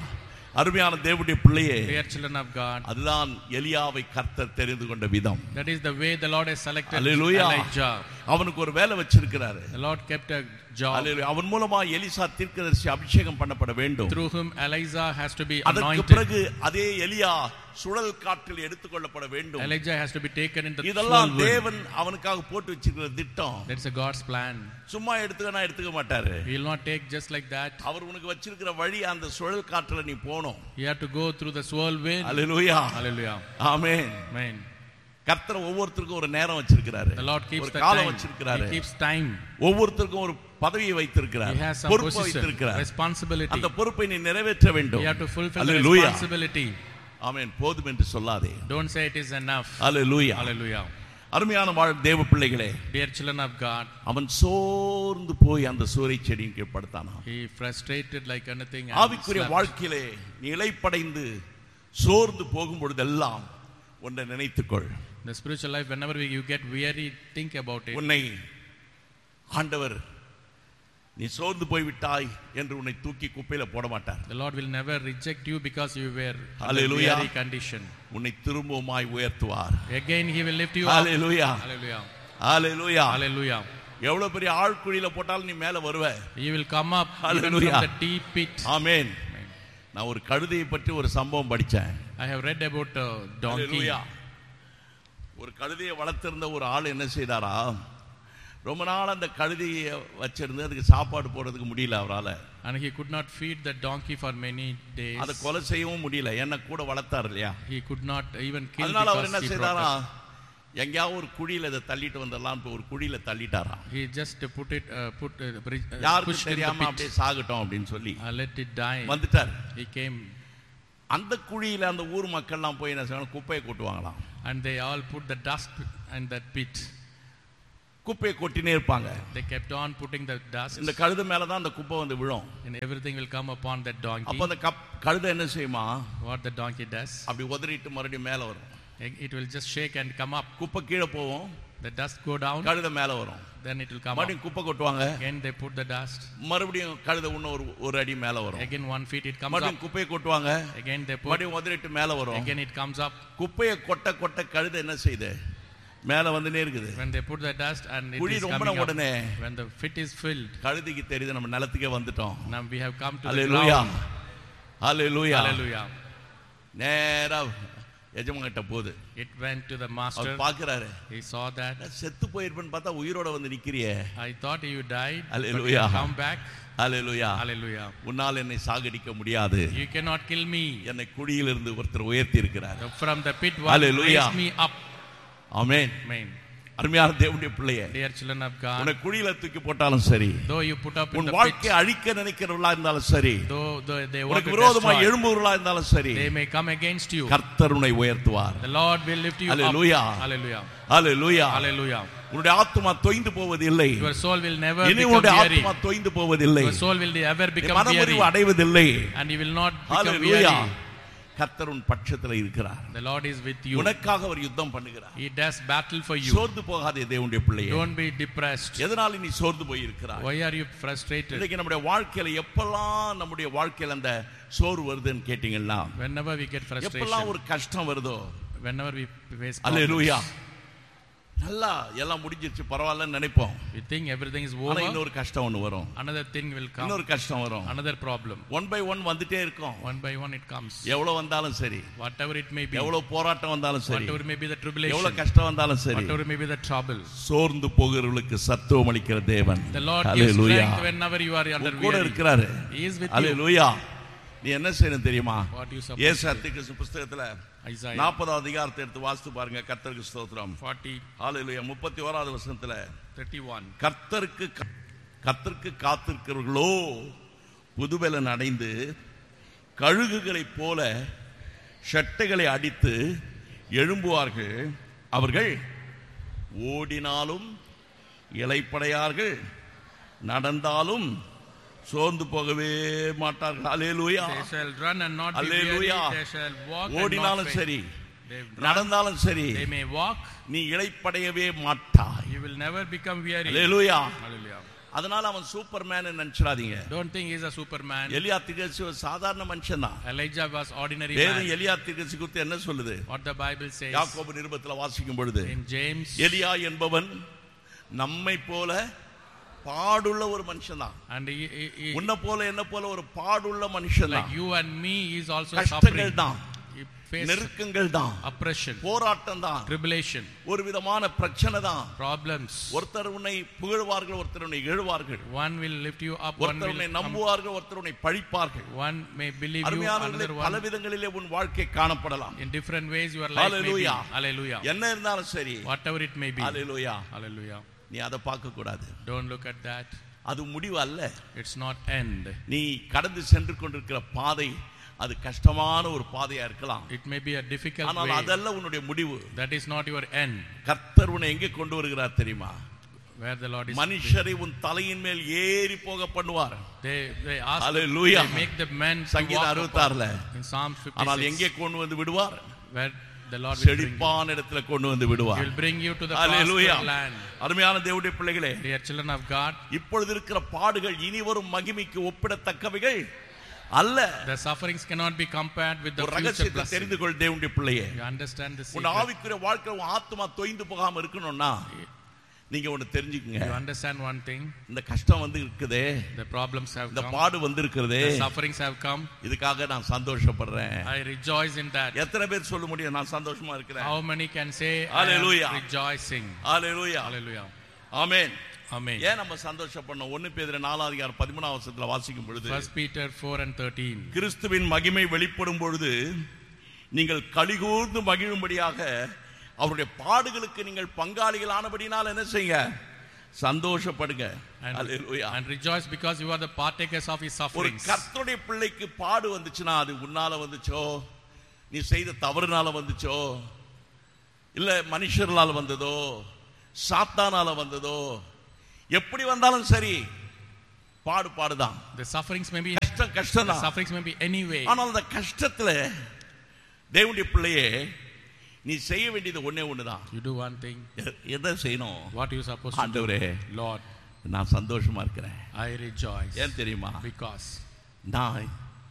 அருமையான தேவனுடைய பிள்ளையே Dear children of God, அதுதான் எலியாவை கர்த்தர் தெரிந்து கொண்ட விதம் that is the way the Lord has selected Hallelujah. Elijah. அவனுக்கு ஒரு வேலை வச்சிருக்கிறாரு The Lord kept a job Hallelujah. அவன் மூலமா எலிசா தீர்க்கதரிசி அபிஷேகம் பண்ணப்பட வேண்டும் through whom Elijah has to be அதற்கு anointed. பிறகு அதே எலியா சுழல் காற்றில் எடுத்துக்கொள்ளப்பட வேண்டும் Elijah has to be taken in the இதெல்லாம் whirlwind. தேவன் அவனுக்காக போட்டு வச்சிருக்கிற திட்டம் That's a God's plan. சும்மா எடுத்துக்கனா எடுத்துக்க மாட்டாரு He will not take just like that. அவர் உனக்கு வச்சிருக்கிற வழி அந்த சுழல் காற்றுல நீ போகணும் You have to go through the whirlwind. Hallelujah Hallelujah. Amen Amen. கர்த்தர் ஒவ்வொருத்தருக்கும் ஒரு நேரம் வச்சிருக்கிறாரு The Lord keeps ஒரு the காலம் time. வச்சிருக்கிறாரு He keeps time. ஒவ்வொருத்தருக்கும் ஒரு பதவியை வைத்திருக்கிறார் He has some பொறுப்பை position, வைத்திருக்கிறார் responsibility. அந்த பொறுப்பை நீ நிறைவேற்ற வேண்டும் You have to fulfill the hallelujah responsibility. ஆமென் போதும் என்று சொல்லாதே Don't say it is enough. Hallelujah Hallelujah. அருமையான வாழ் தேவ பிள்ளைகளே Dear children of God, அவன் சோர்ந்து போய் அந்த சூறை செடியின் கீழ் படுத்தானா he frustrated like anything. and ஆவிக்குரிய slept. வாழ்க்கையிலே நீ இளைப்படைந்து சோர்ந்து போகும் பொழுதெல்லாம் ஒன்றை நினைத்துக்கொள் The spiritual life, whenever we- you get weary, think about it. உன்னை ஆண்டவர் நீ சோர்ந்து போய்விட்டாய் என்று உன்னை தூக்கி குப்பையில போட மாட்டார் The Lord will never reject you because you were in a Hallelujah. weary condition. உன்னை திரும்பவுமாய் உயர்த்துவார் Again, He will lift you up. Hallelujah Hallelujah. Hallelujah Hallelujah. எவ்வளவு பெரிய ஆழ்குழியில போட்டாலும் நீ மேல வருவ You will come up even Hallelujah. from the deep pit. Amen Amen. நான் ஒரு கழுதையை பற்றி ஒரு சம்பவம் படிச்சேன் I have read about a donkey. Hallelujah. ஒரு கழுதையை வளர்த்திருந்த ஒரு ஆள் என்ன செய்தாரா ரொம்ப நாள் அந்த கழுதையை வச்சிருந்து அதுக்கு சாப்பாடு போடுறதுக்கு முடியல அவரால் And he could not feed the donkey for many days. அதை கொலை செய்யவும் முடியல என்ன கூட வளர்த்தார் இல்லையா He could not even kill அதனால அவர் என்ன because he செய்தாரா brought up. எங்கேயாவது ஒரு குழியில இதை தள்ளிட்டு வந்துடலாம் இப்ப ஒரு குழியில தள்ளிட்டாராம் He just put it, uh, put, uh, bri- uh, யாருக்கும் pushed in the தெரியாம pit. அப்படியே சாகட்டும் அப்படின்னு சொல்லி Uh, let it die. வந்துட்டார் He came அந்த குழியில அந்த ஊர் மக்கள்லாம் போய் என்ன செய்வாங்க குப்பையை கொட்டுவாங்களாம் and they all put the dust in that pit. குப்பையை கொட்டினே இருப்பாங்க They kept on putting the dust இந்த கழுதை மேல தான் அந்த குப்பை வந்து விழும் and everything will come upon that donkey. அப்போ அந்த கப் கழுதை என்ன செய்யுமா What the donkey does, அப்படி உதறிட்டு மறுபடியும் மேல வரும் it it will just shake and come up. குப்பை கீழே போகும் The dust go down, கழுதை மேல வரும் then it will come up. மறுபடியும் குப்பை கொட்டுவாங்க Again they put the dust. மறுபடியும் கழுதை இன்னும் ஒரு ஒரு அடி மேல வரும் Again one feet it comes up. மறுபடியும் குப்பையை கொட்டுவாங்க Again they put. மறுபடியும் உதறிட்டு மேல வரும் Again it comes up. குப்பையை கொட்ட கொட்ட கழுதை என்ன செய்யுது மேல வந்துனே இருக்குது When they put the dust and it குழி is ரொம்பின coming up. உடனே When the fit is filled, கழுதைக்கு தெரியுது நம்ம நிலத்துக்கே வந்துட்டோம் now we have come to the hallelujah ground. Hallelujah Hallelujah. நேரா எஜமான்கிட்ட போகுது It went to the master. அவர் பாக்குறாரு He saw that. செத்து போயிருப்பேன்னு பார்த்தா உயிரோட வந்து நிக்கிறியே I thought you died. But Hallelujah. you come back. Hallelujah Hallelujah. உன்னால் என்னை சாகடிக்க முடியாது You cannot kill me. என்னை குழியிலிருந்து ஒருத்தர் உயர்த்தி இருக்கிறார் From the pit, one Hallelujah. raised me up. Amen Amen. அருமையான தேவனுடைய பிள்ளையே Dear children of உன்னை God, குழியில தூக்கி போட்டாலும் சரி though you put up in உன் the வாழ்க்கையை pit, அழிக்க நினைக்கிறவர்களா இருந்தாலும் சரி though, though they want உனக்கு to விரோதமா destroy, எழும்புவர்களா இருந்தாலும் சரி they may come against you. கர்த்தர் உன்னை உயர்த்துவார் The Lord will lift you Hallelujah. up. Hallelujah. Hallelujah Hallelujah. உன்னுடைய ஆத்துமா தொய்ந்து போவதில்லை Your soul will never இனி become உன்னுடைய weary. ஆத்துமா தொய்ந்து போவதில்லை Your soul will never நீ become weary. மனமுறிவு அடைவதில்லை And you will not become hallelujah weary. கர்த்தர் உன் பட்சத்துல இருக்கிறார் The Lord is with you. உனக்காக அவர் யுத்தம் பண்ணுகிறார் He does battle for you. சோர்ந்து போகாதே தேவனுடைய பிள்ளையே Don't be depressed. எதனால நீ சோர்ந்து போய் இருக்கிறார் Why are you frustrated? இன்னைக்கு நம்முடைய வாழ்க்கையில எப்பெல்லாம் நம்முடைய வாழ்க்கையில அந்த சோர்வு வருதுன்னு கேட்டீங்கன்னா Whenever we get எப்பெல்லாம் frustration, ஒரு கஷ்டம் வருதோ whenever we face hallelujah problems, நல்லா எல்லாம் முடிஞ்சிருச்சு பரவாயில்லன்னு நினைப்போம் we think everything is ஆனா over. இன்னொரு கஷ்டம் ஒண்ணு வரும் Another thing will come. இன்னொரு கஷ்டம் வரும் Another problem. One by one வந்துட்டே இருக்கும் One by one it comes. எவ்வளவு வந்தாலும் சரி Whatever it may be. எவ்வளவு போராட்டம் வந்தாலும் சரி Whatever may be the எவ்வளவு tribulation. கஷ்டம் வந்தாலும் சரி Whatever may be the trouble. சோர்ந்து போகிறவர்களுக்கு சத்துவம் அளிக்கிற தேவன் The Lord gives hallelujah strength whenever you are under உன் கூட weary. இருக்கிறாரு He is with you. அல்லேலூயா நீ என்ன செய்யணும் தெரியுமா What you supposed Yesu to do. அத்திகிறிஸ்து புஸ்தகத்துல Isaiah நாற்பதாவது அதிகாரத்தை எடுத்து வாசித்து பாருங்க கர்த்தருக்கு ஸ்தோத்திரம் 40, ஹalleluya முப்பத்தி ஓராவது வசனத்துல 31. கர்த்தருக்கு க- கர்த்தருக்கு காத்திருக்கிறவர்களோ புதுபலன் அடைந்து கழுகுகளைப் போல ஷட்டைகளை அடித்து எழும்புவார்கள் அவர்கள் ஓடினாலும் இலைப்படையார்கள் நடந்தாலும் சோர்ந்து போகவே மாட்டார்கள் hallelujah They shall run and not be weary. Hallelujah. They shall walk and not ஓடினாலும் faint. சரி They run, நடந்தாலும் சரி they may walk. நீ இளைப்படையவே மாட்டாய் You will never become weary. Alleluia Hallelujah. அதனால அவன் super man நினைச்சிடாதீங்க Don't think he's a superman. எலியா திகழ்ச்சி ஒரு சாதாரண மனுஷன் தான் Elijah was ordinary வேதம் man. எலியா திகழ்ச்சி குறித்து என்ன சொல்லுது What the Bible says யாக்கோபு நிருபத்துல வாசிக்கும் பொழுது in James, எலியா என்பவன் நம்மை போல பாடுள்ள ஒரு மனுஷன் தான் and he, he, he- உன்னை போல என்ன போல ஒரு பாடுள்ள மனுஷன் like தான் you and me, is also கஷ்டங்கள் suffering. தான் He faced நெருக்கங்கள் தான் oppression, போராட்டம் தான் tribulation, ஒரு விதமான பிரச்சனை தான் problems. ஒருத்தர் உன்னை புகழ்வார்கள் ஒருத்தர் உன்னை இகழ்வார்கள் One will lift you up, one ஒருத்தர் will உன்னை come, நம்புவார்கள் ஒருத்தர் உன்னை பழிப்பார்கள் one may believe you, அருமையானவர்களே another பல one விதங்களிலே உன் வாழ்க்கை காணப்படலாம் in different ways your life may be. Hallelujah. Hallelujah. என்ன இருந்தாலும் சரி Whatever it may be. Hallelujah Hallelujah. நீ அதை பார்க்க கூடாது Don't look at that. அது முடிவு அல்ல It's not end. நீ கடந்து சென்று கொண்டிருக்கிற பாதை அது கஷ்டமான ஒரு பாதையா இருக்கலாம் It may be a difficult ஆனால் way. அதல்ல உன்னுடைய முடிவு That is not your end. கர்த்தர் உன்னை எங்கே கொண்டு வருகிறார் தெரியுமா Where the Lord is. மனுஷரை உன் தலையின் மேல் ஏறி போக பண்ணுவார் They, they ask, Hallelujah. they make the men to சங்கீதம் walk அறுபத்தாறுல upon- in Psalm ஆனால் 56, எங்கே கொண்டு வந்து விடுவார் where the Lord will bring you. செழிப்பான இடத்துல கொண்டு வந்து He விடுவார் will bring you to the Hallelujah. prosperous land. அருமையான தேவனுடைய பிள்ளைகளே Dear children of God, இப்பொழுது இருக்கிற பாடுகள் இனி வரும் மகிமைக்கு ஒப்பிடத்தக்கவைகள் அல்ல the sufferings cannot be compared with the ஒரு future ரகசியத்தை blessing. தெரிந்து கொள் தேவனுடைய பிள்ளையே You understand the உன் secret. ஆவிக்குரிய வாழ்க்கை உன் ஆத்மா தொய்ந்து போகாம இருக்கணும்னா நீங்க ஒண்ணு தெரிஞ்சுக்குங்க You understand one thing. இந்த கஷ்டம் வந்து இருக்குதே The problems have இந்த come. பாடு வந்து இருக்கிறதே The sufferings have come. இதுக்காக நான் சந்தோஷப்படுறேன் I rejoice in that. எத்தனை பேர் சொல்ல முடியும் நான் சந்தோஷமா இருக்கிறேன் How many can say, I Hallelujah. am rejoicing? Hallelujah Hallelujah. Amen Amen. ஏன் நம்ம சந்தோஷப்படணும் ஒன்னு பேதுரு நாலாம் அதிகாரம் பதிமூணாம் வருஷத்துல வாசிக்கும் பொழுது First Peter 4 and 13. கிறிஸ்துவின் மகிமை வெளிப்படும் பொழுது நீங்கள் கலிகூர்ந்து மகிழும்படியாக அவருடைய பாடுகளுக்கு நீங்கள் பங்காளிகளானபடினால் என்ன செய்யுங்க சந்தோஷப்படுங்க And, Hallelujah. and rejoice because you are the partakers of his ஒரு sufferings. கர்த்தருடைய பிள்ளைக்கு பாடு வந்துச்சுன்னா அது உன்னால வந்துச்சோ நீ செய்த தவறுனால வந்துச்சோ இல்ல மனுஷர்களால் வந்ததோ சாத்தானால வந்ததோ எப்படி வந்தாலும் சரி பாடு பாடுதான் The sufferings may be கஷ்டம் கஷ்டம் the தான் sufferings may be any way. ஆனால் அந்த கஷ்டத்துல தேவனுடைய பிள்ளையே நீ செய்ய வேண்டியது ஒண்ணே ஒண்ணுதான் You do one thing. எ- எதை செய்யணும் What you supposed to do? ஆண்டவரே Lord, நான் சந்தோஷமா இருக்கிறேன் I rejoice ஏன் தெரியுமா because நான்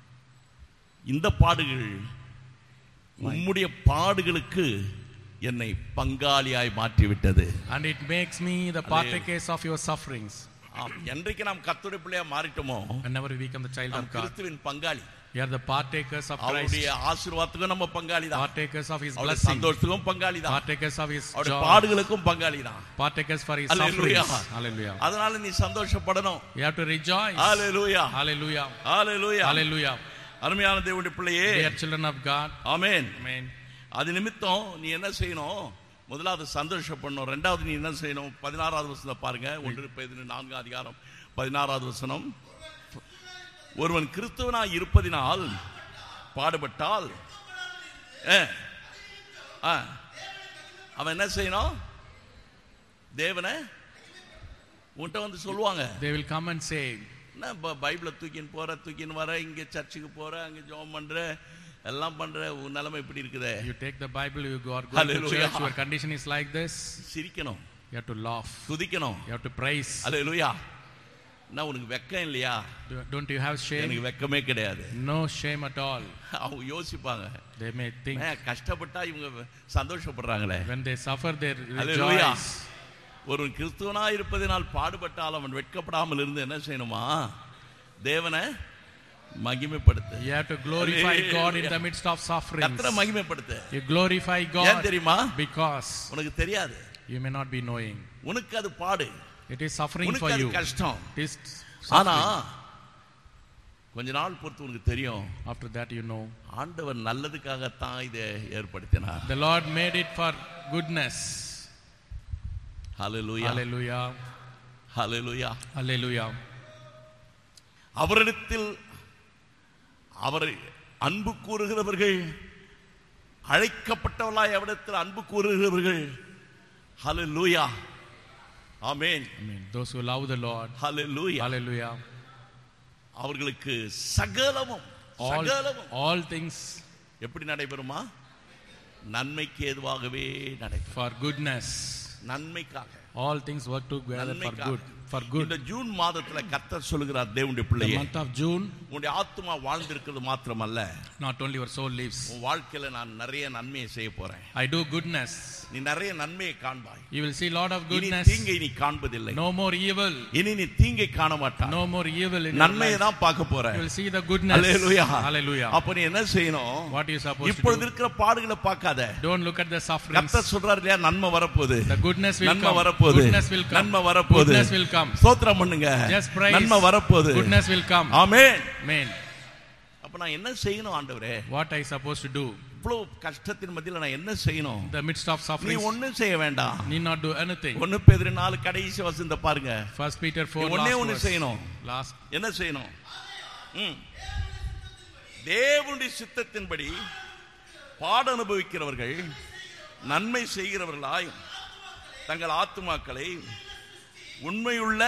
இந்த பாடுகள் உம்முடைய பாடுகளுக்கு என்னை பங்காளியாய் மாற்றிவிட்டது and it makes me the partakers of your sufferings. ஆம், என்றைக்கு நாம் கர்த்தருடைய பிள்ளையா மாறிட்டோமோ Whenever we become the child நாம் of God, கிறிஸ்துவின் பங்காளி we are the partakers of Christ, அவருடைய ஆசீர்வாதத்துக்கும் நம்ம பங்காளி தான் partakers of his அவருடைய blessing, சந்தோஷத்துக்கும் பங்காளி தான் partakers of his அவருடைய joy, பாடுகளுக்கும் பங்காளி தான் partakers for his Hallelujah. sufferings. Hallelujah. அதனால நீ சந்தோஷப்படணும் You have to rejoice. Hallelujah Hallelujah. Hallelujah Hallelujah. அருமையான தேவனுடைய பிள்ளையே Dear children of God, amen Amen. அது நிமித்தம் நீ என்ன செய்யணும் முதலாவது சந்தோஷப்படணும் ரெண்டாவது நீ என்ன செய்யணும் பதினாறாவது வசனத்தை பாருங்க ஒன்று பேதின நான்காம் அதிகாரம் பதினாறாவது வசனம் ஒருவன் கிறிஸ்துவனாய் இருப்பதினால் பாடுபட்டால் ஏ, ஆ, அவன் என்ன செய்யணும் தேவனை உன்கிட்ட வந்து சொல்லுவாங்க They will come and say, என்ன ப- பைபிளை தூக்கின்னு போற தூக்கின்னு வர இங்க சர்ச்சுக்கு போற அங்க ஜெபம் பண்ற எல்லாம் பண்ற உன் நிலைமை இப்படி இருக்குதே You take the Bible, you go are going to Hallelujah. church, your condition is like this. சிரிக்கணும் You have to laugh. துதிக்கணும் You have to praise. அல்லேலூயா என்ன உனக்கு வெக்கம் இல்லையா Do- Don't you have shame? எனக்கு வெக்கமே கிடையாது No shame at all. அவங்க யோசிப்பாங்க They may think "ஏன், கஷ்டப்பட்டா இவங்க சந்தோஷப்படுறாங்களே when they suffer, they Hallelujah. rejoice. ஒருவன் கிறிஸ்துவனா இருப்பதினால் பாடுபட்டால் அவன் வெட்கப்படாமல் இருந்து என்ன செய்யணுமா தேவனை மகிமைப்படுத்து You have to glorify Hallelujah. God in the midst of sufferings. கத்தரை மகிமைப்படுத்து You glorify ஏன் God தெரியுமா because உனக்கு தெரியாது you may not be knowing. உனக்கு அது பாடு It is suffering உனக்கு for அது you. கஷ்டம் It is ஆனா suffering. கொஞ்ச நாள் பொறுத்து உனக்கு தெரியும் After that, you know. ஆண்டவர் நல்லதுக்காகத்தான் இதை ஏற்படுத்தினார் The Lord made it for goodness. Hallelujah Hallelujah. Hallelujah Hallelujah. அவரிடத்தில் அவரை அன்பு கூறுகிறவர்கள் அழைக்கப்பட்டவர்களாய் அவரிடத்தில் அன்பு கூறுகிறவர்கள் ஹalleluya ஆமென் Amen. Those who love the Lord. Hallelujah Hallelujah. அவர்களுக்கு சகலமும் All, சகலமும் all things எப்படி நடைபெறுமா நன்மைக்கு ஏதுவாகவே நடைபெறும் for goodness. நன்மைக்காக All things work together for நன்மைக்காக good. for good. இந்த ஜூன் மாதத்துல கர்த்தர் சொல்லுகிறார் தேவனுடைய The பிள்ளையே month of June, உன்னுடைய ஆத்மா வாழ்ந்திருக்கிறது மாத்திரமல்ல not only your soul lives. உன் வாழ்க்கையில நான் நிறைய நன்மையை செய்ய போறேன் I do goodness. நீ நிறைய நன்மையை காண்பாய் You will see lot of இனி goodness. தீங்கை நீ காண்பதில்லை No more evil. இனி நீ தீங்கை காண மாட்டாய் No more evil in your நன்மையை life. தான் பார்க்க போற You will see the goodness. Hallelujah. Hallelujah. அப்ப நீ என்ன செய்யணும் What you supposed to இப்பொழுது do? இருக்கிற பாடுகளை பார்க்காத Don't look at the sufferings. கர்த்தர் சொல்றாரு இல்லையா நன்மை வரப்போகுது The goodness will நன்மை come. வரப்போகுது Goodness will come. நன்மை வரப்போகுது Goodness will come. ஸ்தோத்திரம் பண்ணுங்க Just praise. நன்மை வரப்போகுது Goodness will come. Amen Amen. அப்ப நான் என்ன செய்யணும் ஆண்டவரே What I supposed to do? இவ்வளவு கஷ்டத்தின் மத்தியில நான் என்ன செய்யணும் In the midst of நீ suffering, ஒண்ணும் செய்ய வேண்டாம் need not do anything. ஒண்ணு பேதிரி நாலு கடைசி வசந்த பாருங்க First Peter 4 நீ ஒண்ணே last ஒண்ணு verse. செய்யணும். Last. என்ன செய்யணும் ம். தேவனுடைய சித்தத்தின்படி பாட அனுபவிக்கிறவர்கள் நன்மை செய்கிறவர்களாய் தங்கள் ஆத்துமாக்களை உண்மையுள்ள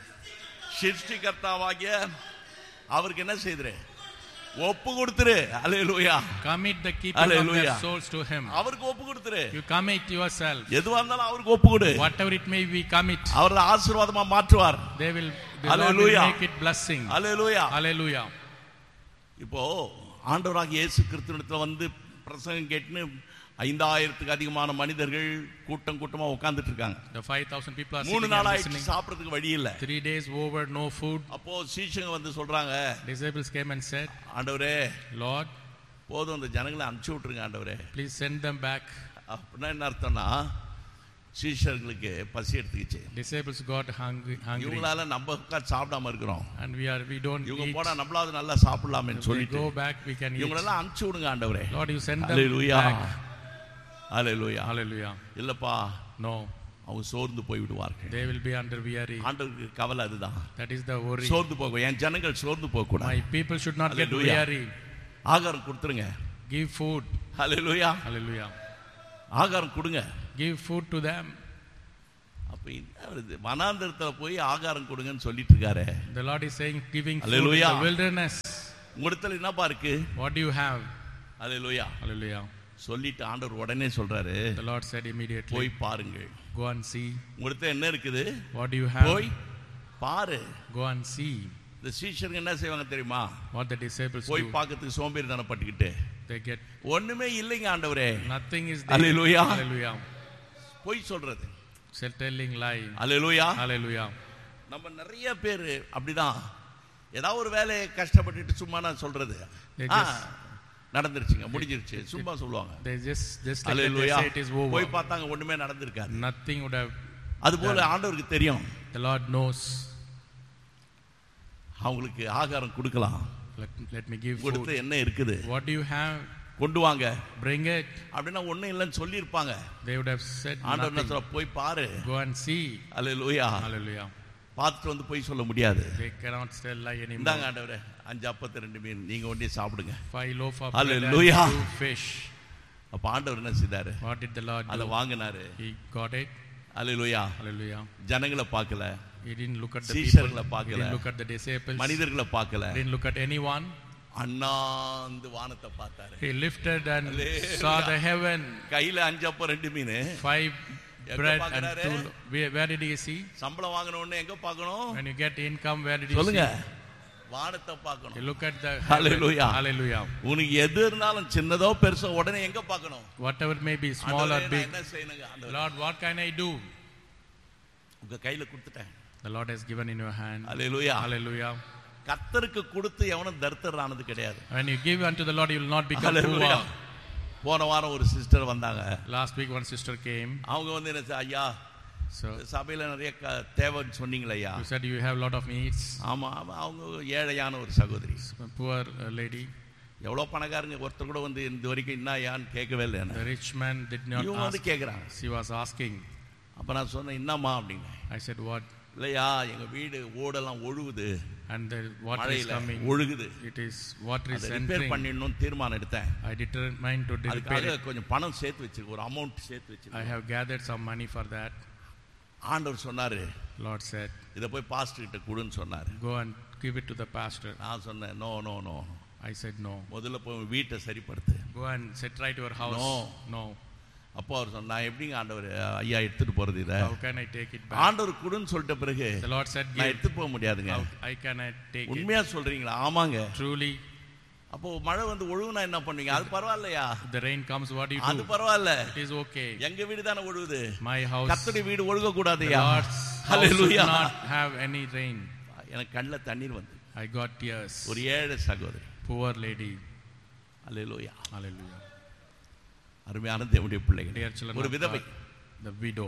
சிருஷ்டிகர்த்தாவாகிய அவருக்கு என்ன செய்துரு ஒப்பு கொடுத்துரு அலையலூயா Commit the keeping of Hallelujah. their souls to Him. அவருக்கு ஒப்பு கொடுத்துரு You commit yourself. எதுவா இருந்தாலும் அவருக்கு ஒப்பு கொடு Whatever it may be, commit. அவர் ஆசீர்வாதமா மாற்றுவார் They will, the Lord will Hallelujah. make it blessing. Hallelujah Hallelujah. இப்போ ஆண்டவராக இயேசு கிறிஸ்துவத்துல வந்து பிரசங்கம் கேட்டுன்னு ஐந்தாயிரத்துக்கு அதிகமான மனிதர்கள் கூட்டம் கூட்டமா உட்கார்ந்துட்டு இருக்காங்க The 5,000 people are மூணு sitting நாள் and ஆயிடுச்சு listening. சாப்பிடறதுக்கு வழி இல்ல Three days over, no food. அப்போ சீஷங்க வந்து சொல்றாங்க Disciples came and said, ஆண்டவரே Lord, போதும் அந்த ஜனங்களை அனுப்பிச்சு விட்டுருங்க ஆண்டவரே please send them back. அப்படின்னா என்ன அர்த்தம்னா சீஷர்களுக்கு பசி எடுத்துக்கிச்சு Disciples got hungry, hungry இவங்களால நம்ம உட்கார்ந்து சாப்பிடாம இருக்கிறோம் and we are we don't இவங்க eat. போனா நம்மளாவது நல்லா சாப்பிடலாமேன்னு If we சொல்லிட்டு go back, we can eat. இவங்களெல்லாம் அனுப்பிச்சு விடுங்க ஆண்டவரே Lord, you send them hallelujah back. Hallelujah Hallelujah. இல்லப்பா No, அவங்க சோர்ந்து போய் விடுவார்கள் they will be under weary. ஆண்டவருக்கு கவலை அதுதான் That is the worry. சோர்ந்து போக என் ஜனங்கள் சோர்ந்து போக My கூடாது people should not get Hallelujah. weary. ஆகாரம் கொடுத்துருங்க Give food. ஹalleluya Hallelujah. ஆகாரம் கொடுங்க Give food to them. அப்ப என்ன வருது வனாந்தரத்துல போய் ஆகாரம் கொடுங்கன்னு சொல்லிட்டு இருக்காரு The Lord is saying, giving food in Hallelujah. the wilderness. உங்களிடத்துல என்னப்பா இருக்கு What do you have? Hallelujah Hallelujah. சொல்லிட்டு ஆண்டவர் உடனே சொல்றாரு The Lord said immediately, போய் பாருங்கள் Go and see. உங்களிடத்துல என்ன இருக்குது What do you have? போய் பாரு Go and see இந்த சீஷருங்க என்ன செய்வாங்க தெரியுமா what the disciples போய் do. பார்க்கறதுக்கு சோம்பேறி தானப்பட்டுக்கிட்டு They get ஒண்ணுமே இல்லைங்க ஆண்டவரே nothing is there. Hallelujah. Hallelujah. போய் சொல்றது So telling lie. ஹalleluya Hallelujah. நம்ம நிறைய பேர் அப்படிதான் ஏதாவது ஒரு வேலையை கஷ்டப்பட்டுட்டு சும்மா நான் சொல்றது They ஆ, just- நடந்துருச்சுங்க முடிஞ்சிருச்சு சும்மா சொல்லுவாங்க They just just like that they hallelujah say it is over. போய் பார்த்தாங்க ஒண்ணுமே நடந்திருக்காது Nothing would have. அது போல ஆண்டவருக்கு தெரியும் The Lord knows. அவங்களுக்கு ஆகாரம் கொடுக்கலாம் Let, let me give கொடுத்து food. என்ன இருக்குது What do you have? கொண்டு வாங்க Bring it. அப்படின்னா ஒண்ணும் இல்லைன்னு சொல்லியிருப்பாங்க They would have said ஆண்டவர் என்ன nothing. சொல்ல போய் பாரு Go and see. Hallelujah Hallelujah. பார்த்துட்டு வந்து போய் சொல்ல முடியாது They cannot tell lie இந்தாங்க anymore. ஆண்டவரே அஞ்சு அப்பத்து ரெண்டு மீன் நீங்க ஒன்றே சாப்பிடுங்க Five loaf of bread and Hallelujah. two fish. அப்ப ஆண்டவர் என்ன செய்தாரு What did the Lord அதை do? வாங்கினாரு He got it. Hallelujah Hallelujah. ஜனங்களை பார்க்கல He didn't look at the சீஷர்களை people. He பார்க்கல. didn't look at the disciples. மனிதர்களை பார்க்கல He didn't look at anyone. அண்ணாந்து வானத்தை பார்த்தாரு He lifted and Hallelujah. saw the heaven. கையில அஞ்சு அப்பம் ரெண்டு மீன் Five எங்க bread and பார்க்கறாரு? two. lo- Where, where did he see? சம்பளம் வாங்கின உடனே எங்க பார்க்கணும் When you get income, where did you சொல்லுங்க see? வானத்தை You பார்க்கணும் look at the Hallelujah. heaven. Hallelujah. உனக்கு எது இருந்தாலும் சின்னதோ பெருசோ உடனே எங்க பார்க்கணும் Whatever may be, small or ஆண்டவரே, நான் big. என்ன செய்யணுங்க ஆண்டவரே? Lord, what can I do? உங்க கையில கொடுத்துட்டேன் The Lord has given in your hand. Hallelujah Hallelujah. கர்த்தருக்கு கொடுத்து எவனும் தரித்திரர் ஆனது கிடையாது When you give unto the Lord, you will not become Hallelujah. poor. போன வாரம் ஒரு சிஸ்டர் வந்தாங்க Last week, one sister came. அவங்க வந்து என்ன செ- ஐயா So சபையில நிறைய க- தேவைன்னு சொன்னீங்களே ஐயா you said you have a lot of needs. ஆமா ஆமா, அவங்க ஏழையான ஒரு சகோதரி A poor uh, lady. எவ்வளவு பணக்காரங்க ஒருத்தர் கூட வந்து இந்த வரைக்கும் என்ன ஐயான்னு கேட்கவே இல்லை என்ன The rich man did not இவங்க வந்து ask. கேட்குறாங்க She was asking. அப்ப நான் சொன்னேன் என்னம்மா அப்படின்னு I said, What? இல்லையா எங்க வீடு ஓடெல்லாம் ஒழுகுது And the water is மழையில coming. ஒழுகுது It is water is அதை ரிப்பேர் entering. பண்ணிடணும்னு தீர்மானம் எடுத்தேன் I determined to repair அதுக்காக it. கொஞ்சம் பணம் சேர்த்து வச்சிருக்கேன் ஒரு அமௌண்ட் சேர்த்து I வச்சிருக்கேன் have gathered some money for that. ஆண்டவர் சொன்னாரு Lord said, இதை போய் பாஸ்டர் கிட்ட கொடுன்னு சொன்னாரு Go and give it to the pastor. நான் சொன்னேன் no no no I said, No. முதல்ல போய் உன் வீட்டை சரிப்படுத்து Go and set right your house. No. No. அப்போ அவர் சொன்னா நான் எப்படிங்க ஆண்டவர் ஐயா எடுத்துட்டு போறது இதை How can I take it back? ஆண்டவர் கொடுன்னு சொல்லிட்ட பிறகு The Lord said, நான் Give. எடுத்துட்டு போக முடியாதுங்க How I can I take it? உண்மையா சொல்றீங்களா ஆமாங்க Truly, அப்போ மழை வந்து ஒழுகுனா என்ன பண்ணுவீங்க அது பரவாயில்லையா if the rain comes, what do you அது do? பரவாயில்ல It is okay. எங்க வீடு தானே ஒழுகுது My house, கத்தடி வீடு ஒழுக the கூடாதுயா Lord's house should hallelujah not have any rain. எனக்கு கண்ணில் தண்ணீர் வந்து I got tears. ஒரு ஏழை சகோதரி Poor lady. அல்லேலூயா Hallelujah. அருமையான தேவனுடைய பிள்ளைகள் Dear children ஒரு of விதவை God, the widow.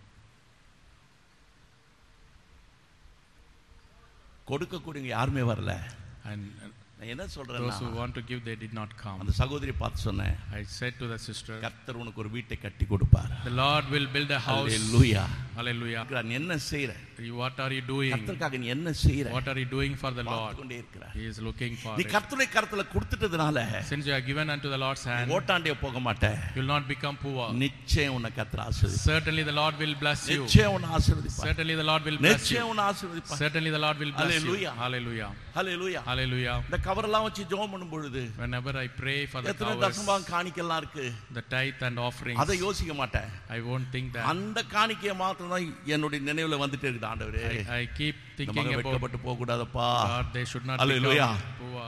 கொடுக்கக்கூடியவங்க யாருமே வரல And நான் என்ன those சொல்றேன்னா who want to give, they did not come. அந்த சகோதரி பார்த்து சொன்னேன் I said to the sister, கர்த்தர் உனக்கு ஒரு வீட்டை கட்டி கொடுப்பார் The Lord will build a house. Hallelujah Hallelujah. நீ என்ன செய்யற You- What are you doing? கர்த்தருக்காக நீ என்ன செய்யற What are you doing for the பார்த்து Lord? கொண்டே இருக்கிற He is looking for நீ it. கர்த்தருடைய கருத்துல கொடுத்துட்டதுனால Since you are given unto the Lord's hand, ஓட்டாண்டிய போக மாட்ட you will not become poor. நிச்சயம் உன்னை கர்த்தர் ஆசீர்வதிப்பார் Certainly the Lord will bless you. நிச்சயம் உன்னை ஆசீர்வதிப்பார் Certainly the Lord will bless நிச்சயம் you. உன்னை ஆசீர்வதிப்பார் Certainly the Lord will bless you. Hallelujah. Hallelujah. Hallelujah Hallelujah. இந்த கவரெல்லாம் வச்சு ஜெபம் பண்ணும் பொழுது Whenever I pray for the எத்தனை covers, தசம்பாகம் காணிக்கெல்லாம் இருக்கு the tithe and offerings, அதை யோசிக்க மாட்டேன் I won't think that. அந்த காணிக்கையை மாத்திரம் தான் என்னுடைய நினைவுல வந்துட்டே இருக்குது ஆண்டவரே I, I keep இந்த thinking மகன் about வெட்கப்பட்டு போக கூடாதப்பா God. They should not Hallelujah. become poor.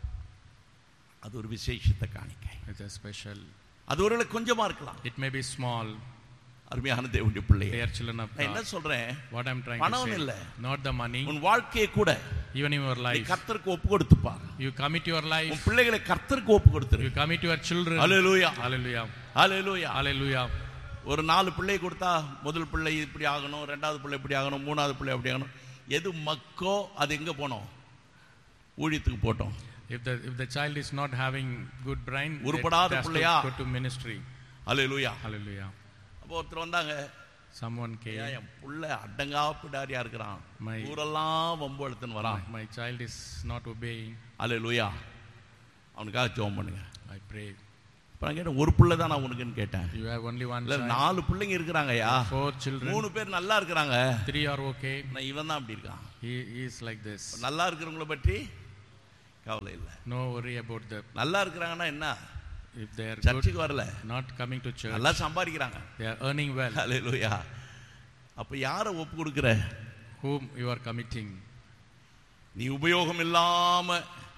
அது ஒரு விசேஷித்த காணிக்கை It's a special. அது ஒருவேளை கொஞ்சமா இருக்கலாம் It may be small. அருமையான தேவனுடைய பிள்ளைய Dear children of நான் என்ன God. சொல்றேன் What I'm trying பணம் to இல்ல. say. Not the money. உன் வாழ்க்கையை கூட Even in your நீ life. கர்த்தருக்கு ஒப்பு கொடுத்துப்பா You commit your உன் life. பிள்ளைகளை கர்த்தருக்கு ஒப்பு கொடுத்துரு You commit your children. Hallelujah Hallelujah. Hallelujah Hallelujah. ஒரு நாலு பிள்ளை கொடுத்தா முதல் பிள்ளை இப்படி ஆகணும் ரெண்டாவது பிள்ளை இப்படி ஆகணும் மூணாவது பிள்ளை அப்படி ஆகணும் எது மக்கோ அது எங்க போனோம் ஊழியத்துக்கு போட்டோம் If the if the child is not having good brain, it உருப்படாத has to பிள்ளையா? go to ministry. Hallelujah Hallelujah. அப்போ ஒருத்தர் வந்தாங்க Someone ஏன் came. என் புள்ள அடங்கா பிடாரியா இருக்கிறான் My- ஊரெல்லாம் வம்பு எடுத்துன்னு வரான் My child is not obeying. ஹalleluya அவனுக்காக ஜெபம் பண்ணுங்க I pray. இப்போ நான் கேட்டேன் ஒரு பிள்ளை தான் நான் உனக்குன்னு கேட்டேன் You have only one இல்ல child. நாலு பிள்ளைங்க இருக்கிறாங்கய்யா Four children. மூணு பேர் நல்லா இருக்கிறாங்க Three are okay. நான் இவன் தான் அப்படி இருக்கான் He, he is like this. நல்லா இருக்கிறவங்கள பற்றி கவலை இல்லை No worry about the நல்லா இருக்கிறாங்கன்னா என்ன if they are good, சர்ச்சுக்கு வரல not coming to church. நல்லா சம்பாதிக்கிறாங்க They are earning well. ஹalleluya அப்ப யாரை ஒப்பு கொடுக்கிற Whom you are committing. நீ உபயோகம் இல்லாம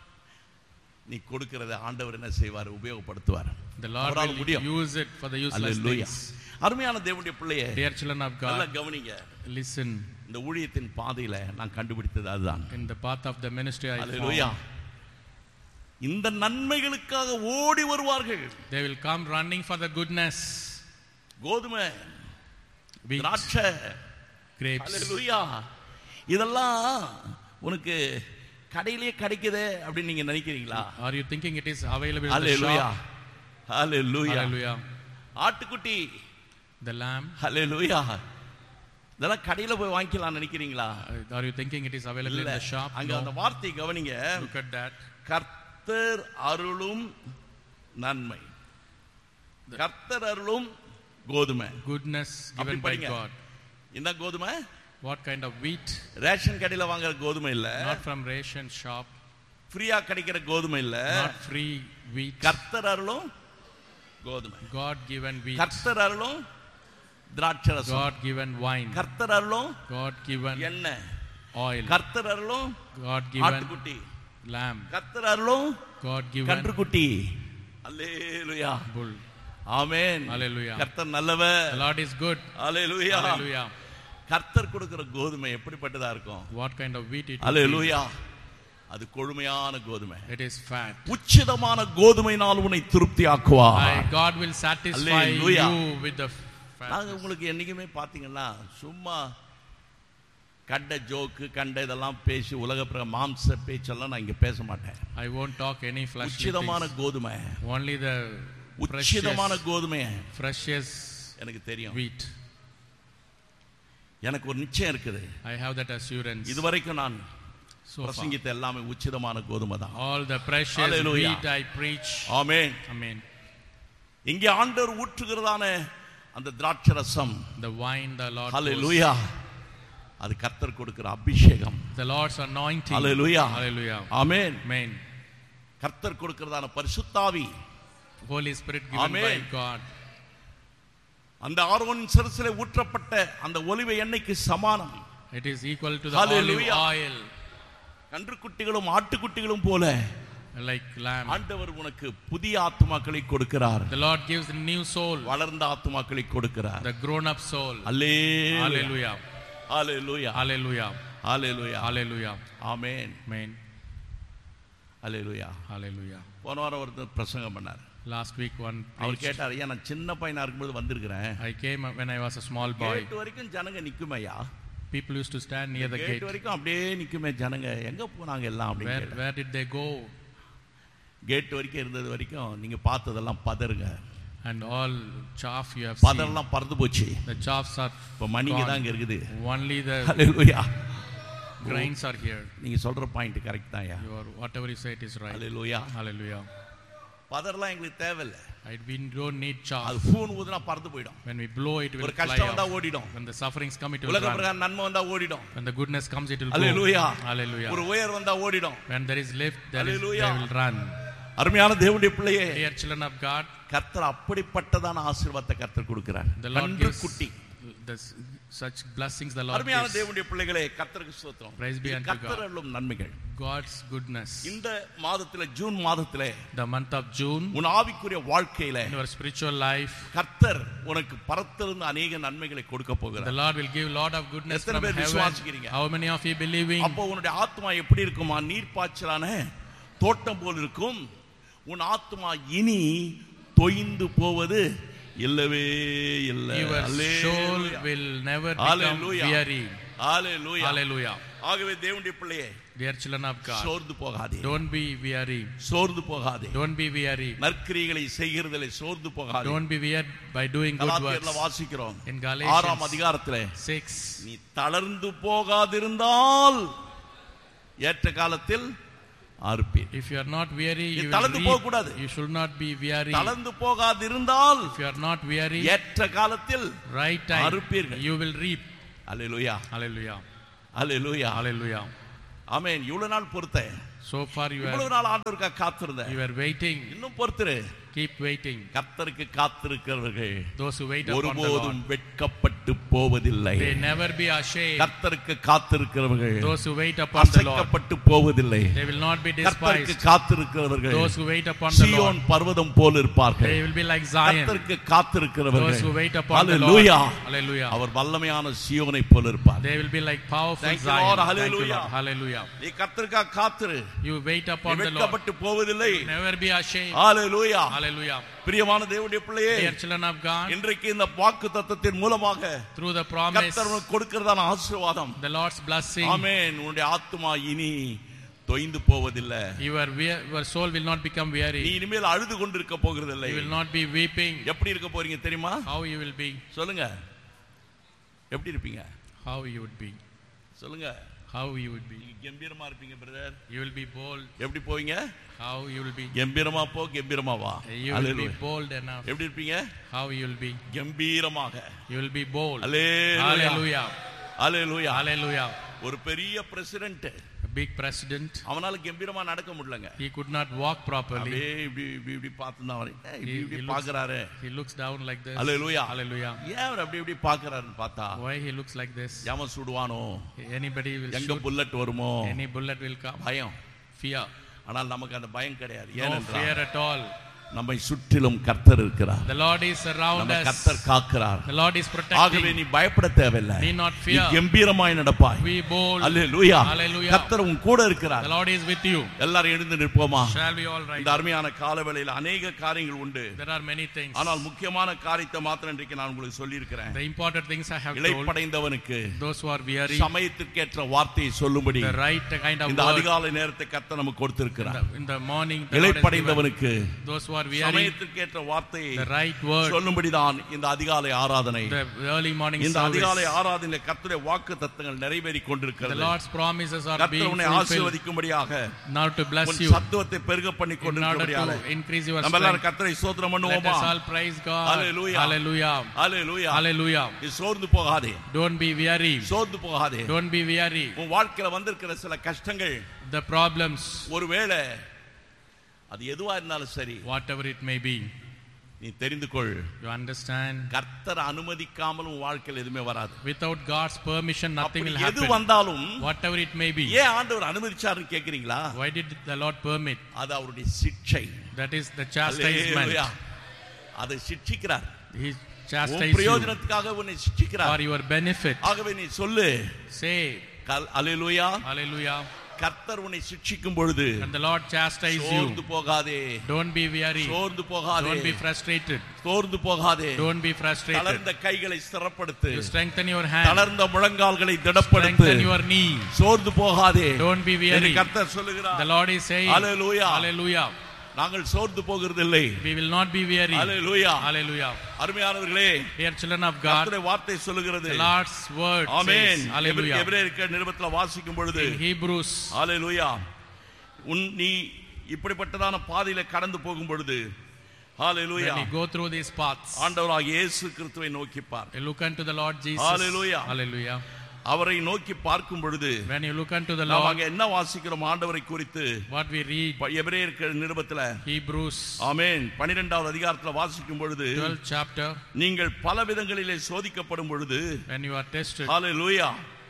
நீ கொடுக்கிறத ஆண்டவர் என்ன செய்வார் உபயோகப்படுத்துவார் The Lord அவரால will முடியும் use it for the useless hallelujah things. அருமையான தேவனுடைய பிள்ளையே Dear children of நல்லா God, கவனிங்க listen. இந்த ஊழியத்தின் பாதையில நான் கண்டுபிடித்தது அதுதான் In the path of the ministry I hallelujah found, இந்த நன்மைகளுக்காக ஓடி வருவார்கள் they will come running for the goodness. கோதுமை Wheat, திராட்சை grapes. ஹalleluya இதெல்லாம் உனக்கு கடையிலேயே கிடைக்குதே அப்படின்னு நீங்க நினைக்கிறீங்களா Are you thinking it is available in the hallelujah shop? Hallelujah Hallelujah. ஆட்டுக்குட்டி The lamb. ஹalleluya இதெல்லாம் கடையில போய் வாங்கிக்கலாம் நினைக்கிறீங்களா Uh, Are you thinking it is available in இல்ல the shop? அங்க அந்த No. வார்த்தையை கவனிங்க Look at that. கர்த்தர் அருளும் நன்மை கர்த்தர் அருளும் கோதுமை Goodness அப்படி given by படிங்க. God. இந்த கோதுமை What kind of wheat? Ration கடையில வாங்குற கோதுமை இல்ல Not from ration shop. ஃப்ரீயா கிடைக்கிற கோதுமை இல்ல Not free wheat. கர்த்தர் அருளும் கோதுமை God given wheat. கர்த்தர் அருளும் திராட்சரசம் God given wine. கர்த்தர் அருளும் God given எண்ணெய் oil. கர்த்தர் அருளும் God given ஆட்டுக்குட்டி lamb. கர்த்தர் அருளும் God given கன்றுக்குட்டி அல்லேலுயா bull. ஆமென் Hallelujah. கர்த்தர் நல்லவர் The Lord is good. அல்லேலுயா Hallelujah. கர்த்தர் கொடுக்கிற கோதுமை எப்படிப்பட்டதா இருக்கும் What kind of wheat it will அல்லேலுயா அது கொழுமையான கோதுமை be. It is fat. உச்சிதமான கோதுமையினால் உன்னை திருப்தி ஆக்குவார் I, God will satisfy Hallelujah. you with the நாங்க fat. உங்களுக்கு என்னைக்குமே பாத்தீங்கன்னா சும்மா கண்ட ஜோக்கு கண்ட இதெல்லாம் பேசி உலக பிற மாம்ச பேச்செல்லாம் நான் இங்க பேச மாட்டேன் I won't talk any fleshly உச்சிதமான things. கோதுமை Only the உச்சிதமான precious, கோதுமை precious எனக்கு தெரியும் wheat. எனக்கு ஒரு நிச்சயம் இருக்குது I have that assurance. இதுவரைக்கும் நான் So far. பிரசங்கித்த எல்லாமே உச்சிதமான கோதுமை தான் All the precious Hallelujah. wheat I preach. Amen Amen. இங்கே ஆண்டவர் ஊற்றுகிறதான அந்த திராட்சரசம் The wine the Lord ஹalleluya அது கர்த்தர் கொடுக்கிற அபிஷேகம் pours. The Lord's anointing. Hallelujah Hallelujah. Amen Amen. கர்த்தர் கொடுக்கிறதான பரிசுத்தாவி Holy Spirit given Amen. by God. அந்த ஆரோனின் சிரசிலே ஊற்றப்பட்ட அந்த ஒலிவ எண்ணெய்க்கு சமானம் It is equal to the olive Hallelujah. oil, கன்றுக்குட்டிகளும் ஆட்டுக்குட்டிகளும் போல like lamb. ஆண்டவர் உனக்கு புதிய ஆத்துமாக்களை கொடுக்கிறார் The Lord gives a new soul, வளர்ந்த ஆத்துமாக்களை கொடுக்கிறார் the grown-up soul. அல்லே Hallelujah. அல்லேலூயா Hallelujah. அல்லேலூயா Hallelujah. ஆமென் Amen. அல்லேலூயா Hallelujah. போன வாரம் ஒருத்தர் பிரசங்கம் பண்ணார் Last week one அவர் preached. கேட்டார் ஐயா நான் சின்ன பையனா இருக்கும்போது வந்திருக்கிறேன் I came when I was a small boy. Gate வரைக்கும் ஜனங்க நிக்குமையா People used to stand near the gate gate. வரைக்கும் அப்படியே நிக்குமே ஜனங்க எங்க போனாங்க எல்லாம் Where, அப்படின்னு where did they go? Gate வரைக்கும் இருந்தது வரைக்கும் நீங்க பார்த்ததெல்லாம் பதறுங்க And all chaff you have seen. பதரெல்லாம் பறந்து போச்சு The chaffs are இப்ப மணிங்க தான் gone. இங்க இருக்குது Only the hallelujah grains are here. நீங்க சொல்ற பாயிண்ட் கரெக்ட் தான் ஐயா Your whatever you say it is right. Hallelujah Hallelujah. பதர்லாம் எங்களுக்கு தேவையில்லை I, we don't need chaff. அது ஃபோன் ஊதுனா பறந்து போயிடும் When we blow it, will ஒரு fly கஷ்டம் வந்தா off. ஓடிடும் When the sufferings come, it will உலக run. பிரகாரம் நன்மை வந்தா ஓடிடும் When the goodness comes, it will go. Hallelujah Hallelujah. ஒரு உயர் வந்தா ஓடிடும் When there is lift, there is, Hallelujah. they will run. அருமையான தேவனுடைய பிள்ளையே Dear children of God, கர்த்தர் அப்படிப்பட்டதான ஆசீர்வாதத்தை கர்த்தர் கொடுக்கிறார் the Lord நன்று gives குட்டி the, such blessings the Lord அருமையான gives. தேவனுடைய பிள்ளைகளே கர்த்தருக்கு ஸ்தோத்திரம் Praise be இது unto கர்த்தர் God. அருளும் நன்மைகள் God's goodness. இந்த மாதத்திலே ஜூன் மாதத்திலே The month of June, உன் ஆவிக்குரிய வாழ்க்கையில in your spiritual life, கர்த்தர் உனக்கு பரத்திலிருந்து அநேக நன்மைகளை கொடுக்க the போகிறார் Lord will give lot of goodness எத்தனை from பேர் heaven. விசுவாசிக்கிறீங்க? How many of you believing? அப்போ உன்னுடைய ஆத்மா எப்படி இருக்குமா நீர்ப்பாய்ச்சலான தோட்டம் போல் இருக்கும் உன் ஆத்மா இனி தொய்ந்து போவது இல்லவே இல்லை Your soul will never become Hallelujah. weary. Hallelujah. Hallelujah. ஆகவே தேவனுடைய பிள்ளையே Dear children of God, சோர்ந்து போகாதே don't be weary. சோர்ந்து போகாதே Don't be weary. நற்கிரிகளை செய்கிறதிலே சோர்ந்து போகாதே Don't be weird by doing good கலாத்தியர்ல works. வாசிக்கிறோம் In ஆறாம் Galatians அதிகாரத்திலே 6, நீ தளர்ந்து போகாதிருந்தால் ஏற்ற காலத்தில் அறுப்பீர் if you are not weary, நீ you will தளர்ந்து reap. போகக்கூடாது. You should not be weary. தளர்ந்து போகாதிருந்தால் If you are not weary, ஏற்ற காலத்தில் right time, அறுப்பீர்கள். you will reap. Hallelujah Hallelujah. Hallelujah Hallelujah. ஆமென் இவ்வளவு நாள் பொறுத்தேன் So far you இவ்வளவு are நாள் ஆண்டவருக்காக காத்திருந்தேன் you are waiting. இன்னும் பொறுத்துரு Keep waiting. கர்த்தருக்கு காத்திருக்கிறவர்கள் Those who wait upon the ஒருபோதும் Lord, வெட்கப்பட்டு போவதில்லை they never be ashamed. கர்த்தருக்கு காத்திருக்கிறவர்கள் Those who wait upon the Lord, அசைக்கப்பட்டு போவதில்லை they will not be கர்த்தருக்கு despised. காத்திருக்கிறவர்கள் Those who wait upon the Zion Lord, பர்வதம் போல் இருப்பார்கள் they will be like Zion. கர்த்தருக்கு Those காத்திருக்கிறவர்கள் who wait upon the Lord, Hallelujah. hallelujah. அவர் வல்லமையான சீயோனை போல் இருப்பார் They will be like powerful Thank you, Zion. Lord. Thank you, Hallelujah. Lord. Hallelujah. நீ கர்த்தருக்காக காத்திரு You wait நீ upon the Lord. வெட்கப்பட்டு போவதில்லை Never be ashamed. Hallelujah Hallelujah. பிரியமான தேவனுடைய பிள்ளையே Dear children of God, இன்றைக்கு இந்த வாக்கு தத்தத்தின் மூலமாக through the promise, கர்த்தர் உனக்கு கொடுக்கிறதான ஆசீர்வாதம் the Lord's blessing, ஆமென் உன்னுடைய ஆத்துமா இனி தொய்ந்து போவதில்லை your, we- your soul will not become நீ weary. இனிமேல் அழுது கொண்டிருக்க போகிறதில்லை You will not be weeping. எப்படி இருக்க போறீங்க தெரியுமா How you will be? சொல்லுங்க எப்படி இருப்பீங்க How you would be? சொல்லுங்க How you would be? நீங்க கம்பீரமா இருப்பீங்க brother You will be bold. எப்படி போவீங்க How you will be? கம்பீரமா போ கம்பீரமா வா You will be Hallelujah. bold enough. எப்படி இருப்பீங்க How you will be? கம்பீரமாக You will be bold. Hallelujah Hallelujah. Hallelujah Hallelujah. ஒரு பெரிய பிரசிடென்ட் A big president, அவனால கம்பீரமா நடக்க முடியலங்க he could not walk properly. அப்படியே இப்படி இப்படி இப்படி பார்த்து தான் வரேன் ஏய், இப்படி He- இப்படி he looks- பாக்குறாரு He looks down like this. Hallelujah. Hallelujah. ஏன் அவர் அப்படி இப்படி பாக்குறாருன்னு பார்த்தா Why he looks like this? எவன் சுடுவானோ Anybody will எங்க shoot. புல்லட் வருமோ Any bullet will come. பயம் Fear. ஆனால் நமக்கு அந்த பயம் கிடையாது No ஏனென்றால் fear at all. நம்மை சுற்றிலும் கர்த்தர் இருக்கிறார் The Lord is around நம்ம us. கர்த்தர் காக்கிறார் The Lord is ஆகவே protecting. நீ பயப்பட தேவையில்லை Need not நீ fear. கம்பீரமாய் நடப்பாய் Be bold. Hallelujah Hallelujah. கர்த்தர் உன் கூட இருக்கிறார் The Lord is with you. எல்லாரும் எழுந்து நிற்போமா Shall we all rise? இந்த அருமையான காலவேளையில் அநேக காரியங்கள் உண்டு There are many things. ஆனால் முக்கியமான காரியத்தை மாத்திரம் இன்றைக்கு நான் உங்களுக்கு சொல்லி இருக்கிறேன் The important things I have told. இளைப்படைந்தவனுக்கு Those who are weary, சமயத்திற்கேற்ற வார்த்தையை சொல்லும்படி the right kind of இந்த word. அதிகாலை நேரத்தை கர்த்தர் நமக்கு In கொடுத்திருக்கிறார் the, in the morning, the Lord has given. இளைப்படைந்தவனுக்கு Those who are weary, சமயத்திற்கேற்ற வார்த்தையை the right word. சொல்லும்படிதான் இந்த அதிகாலை ஆராதனை The early morning இந்த அதிகாலை service. ஆராதனை கர்த்தருடைய வாக்கு தத்தங்கள் நிறைவேறி The கொண்டிருக்கிறது Lord's promises are கர்த்தர் being உன்னை fulfilled. ஆசீர்வதிக்கும்படியாக Now to bless உன் you. சத்துவத்தை பெருக பண்ணி In order கொண்டிருக்கிறபடியால to increase your நம்ம எல்லாரும் strength. கர்த்தரை சோதனம் Let பண்ணுவோமா us all praise God. Hallelujah. Hallelujah. அல்லேலூயா Hallelujah. நீ சோர்ந்து போகாதே Don't be weary. சோர்ந்து போகாதே Don't be weary. உன் வாழ்க்கையில வந்திருக்கிற சில கஷ்டங்கள் The problems, ஒருவேளை அது எதுவா இருந்தாலும் சரி whatever it may be, நீ தெரிந்து கொள் You understand? கர்த்தர் அனுமதிக்காமல் உன் வாழ்க்கையில் எதுவுமே வராது Without God's permission, nothing அப்படி will எது happen. வந்தாலும் Whatever it may be. ஏன் ஆண்டவர் அனுமதிச்சாருன்னு கேக்குறீங்களா Why did the Lord permit? அது அவருடைய சிக்ஷை That is the chastisement. அல்லேலூயா. அதை சிக்ஷிக்கிறார் He உன் chastised you பிரயோஜனத்துக்காக உன்னை சிக்ஷிக்கிறார் for your benefit. ஆகவே நீ சொல்லு Say, அலையலூயா Hallelujah. கர்த்தர் உன்னை சிக்ஷிக்கும் பொழுது And the Lord chastise சோர்ந்து you. போகாதே Don't be weary. சோர்ந்து போகாதே Don't be frustrated. சோர்ந்து போகாதே Don't be frustrated. தளர்ந்த கைகளை ஸ்திரப்படுத்து You strengthen your hand. தளர்ந்த முழங்கால்களை திடப்படுத்து Strengthen your knee. சோர்ந்து போகாதே Don't be என்று weary. கர்த்தர் The சொல்லுகிறார் Lord is saying, Hallelujah. Hallelujah. நாங்கள் சோர்ந்து போகிறதில்லை We will not be weary. Hallelujah. Hallelujah. அருமையானவர்களே Dear children of God, கர்த்தருடைய வார்த்தை சொல்லுகிறது the Lord's word amen says, Hallelujah. எபிரேயருக்கு நிருபத்துல வாசிக்கும் பொழுது In Hebrews, ஹalleluya உன் நீ இப்படிப்பட்டதான பாதையில கடந்து போகும் பொழுது ஹalleluya when you go through these paths, ஆண்டவராகிய இயேசு கிறிஸ்துவை நோக்கி பார் you look unto the Lord Jesus. Hallelujah. Hallelujah. அவரை நோக்கி பார்க்கும் பொழுது When you look unto the நாம் Lord, அங்க என்ன வாசிக்கிறோம் ஆண்டவரை குறித்து what we read, ப- எபிரேயருக்கு நிருபத்துல Hebrews ஆமென் பன்னிரெண்டாவது அதிகாரத்துல வாசிக்கும் பொழுது 12th chapter, நீங்கள் பல விதங்களிலே சோதிக்கப்படும் பொழுது when you are tested, ஹalleluya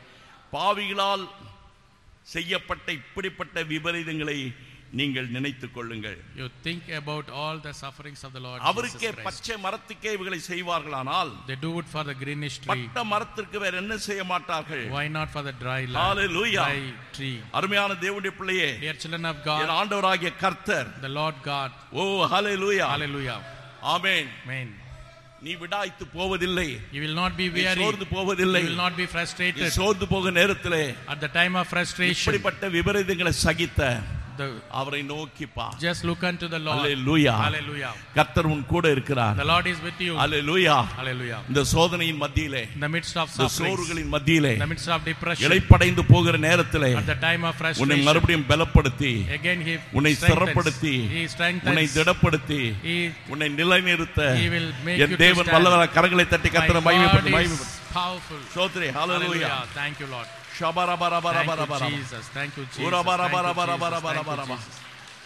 பாவிகளால் செய்யப்பட்ட இப்படிப்பட்ட விபரீதங்களை நீங்கள் நினைத்துக் கொள்ளுங்கள் you think about all the sufferings of the Lord அவருக்கே Jesus Christ. பச்சை மரத்துக்கே இவைகளை செய்வார்களானால் They do it for the greenish tree. பட்ட மரத்திற்கு வேற என்ன செய்ய மாட்டார்கள் Why not for the dry land? Hallelujah. Dry tree. அருமையான தேவனுடைய பிள்ளையே Dear children of N God, ஆண்டவராகிய கர்த்தர் the Lord God, O hallelujah Hallelujah. Amen Amen. நீ விடாய்த்து போவதில்லை You will not be நீ weary. சோர்ந்து You போவதில்லை will not be நீ frustrated. சோர்ந்து போக நேரத்திலே At the time of frustration, இப்படிப்பட்ட விபரீதங்களை சகித்த the, அவரை நோக்கி பா just look unto the Lord. Hallelujah Hallelujah. கர்த்தர் உன் கூட இருக்கிறார் The Lord is with you. Hallelujah Hallelujah. இந்த சோதனையின் மத்தியிலே In the midst of இந்த suffering, சோறுகளின் மத்தியிலே in the midst of depression, இளைப்படைந்து போகிற நேரத்திலே at the time of உன்னை frustration, மறுபடியும் பலப்படுத்தி again He உன்னை strengthens. ஸ்திரப்படுத்தி He உன்னை strengthens. திடப்படுத்தி He, உன்னை நிலைநிறுத்த he will make N you to தேவன் stand. வல்லவர கரங்களை தட்டி My கத்தர God மகிமைப்பட்டு is மகிமைப்பட்டு powerful. சோத்ரே hallelujah Hallelujah. Thank you, Lord. ஷபரபரபரபரபர Thank you, Jesus. Thank you, Jesus. உரபரபரபரபரபரபர Thank you, Jesus.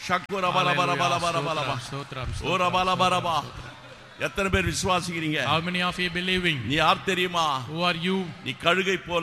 ஷக்குரபரபரபரபரபர Stotram, stotram, ஊரபரபரபா stotram. எத்தனை பேர் விசுவாசிக்கிறீங்க How many of you believing? நீ யார் தெரியுமா Who are you? நீ கழுகை போல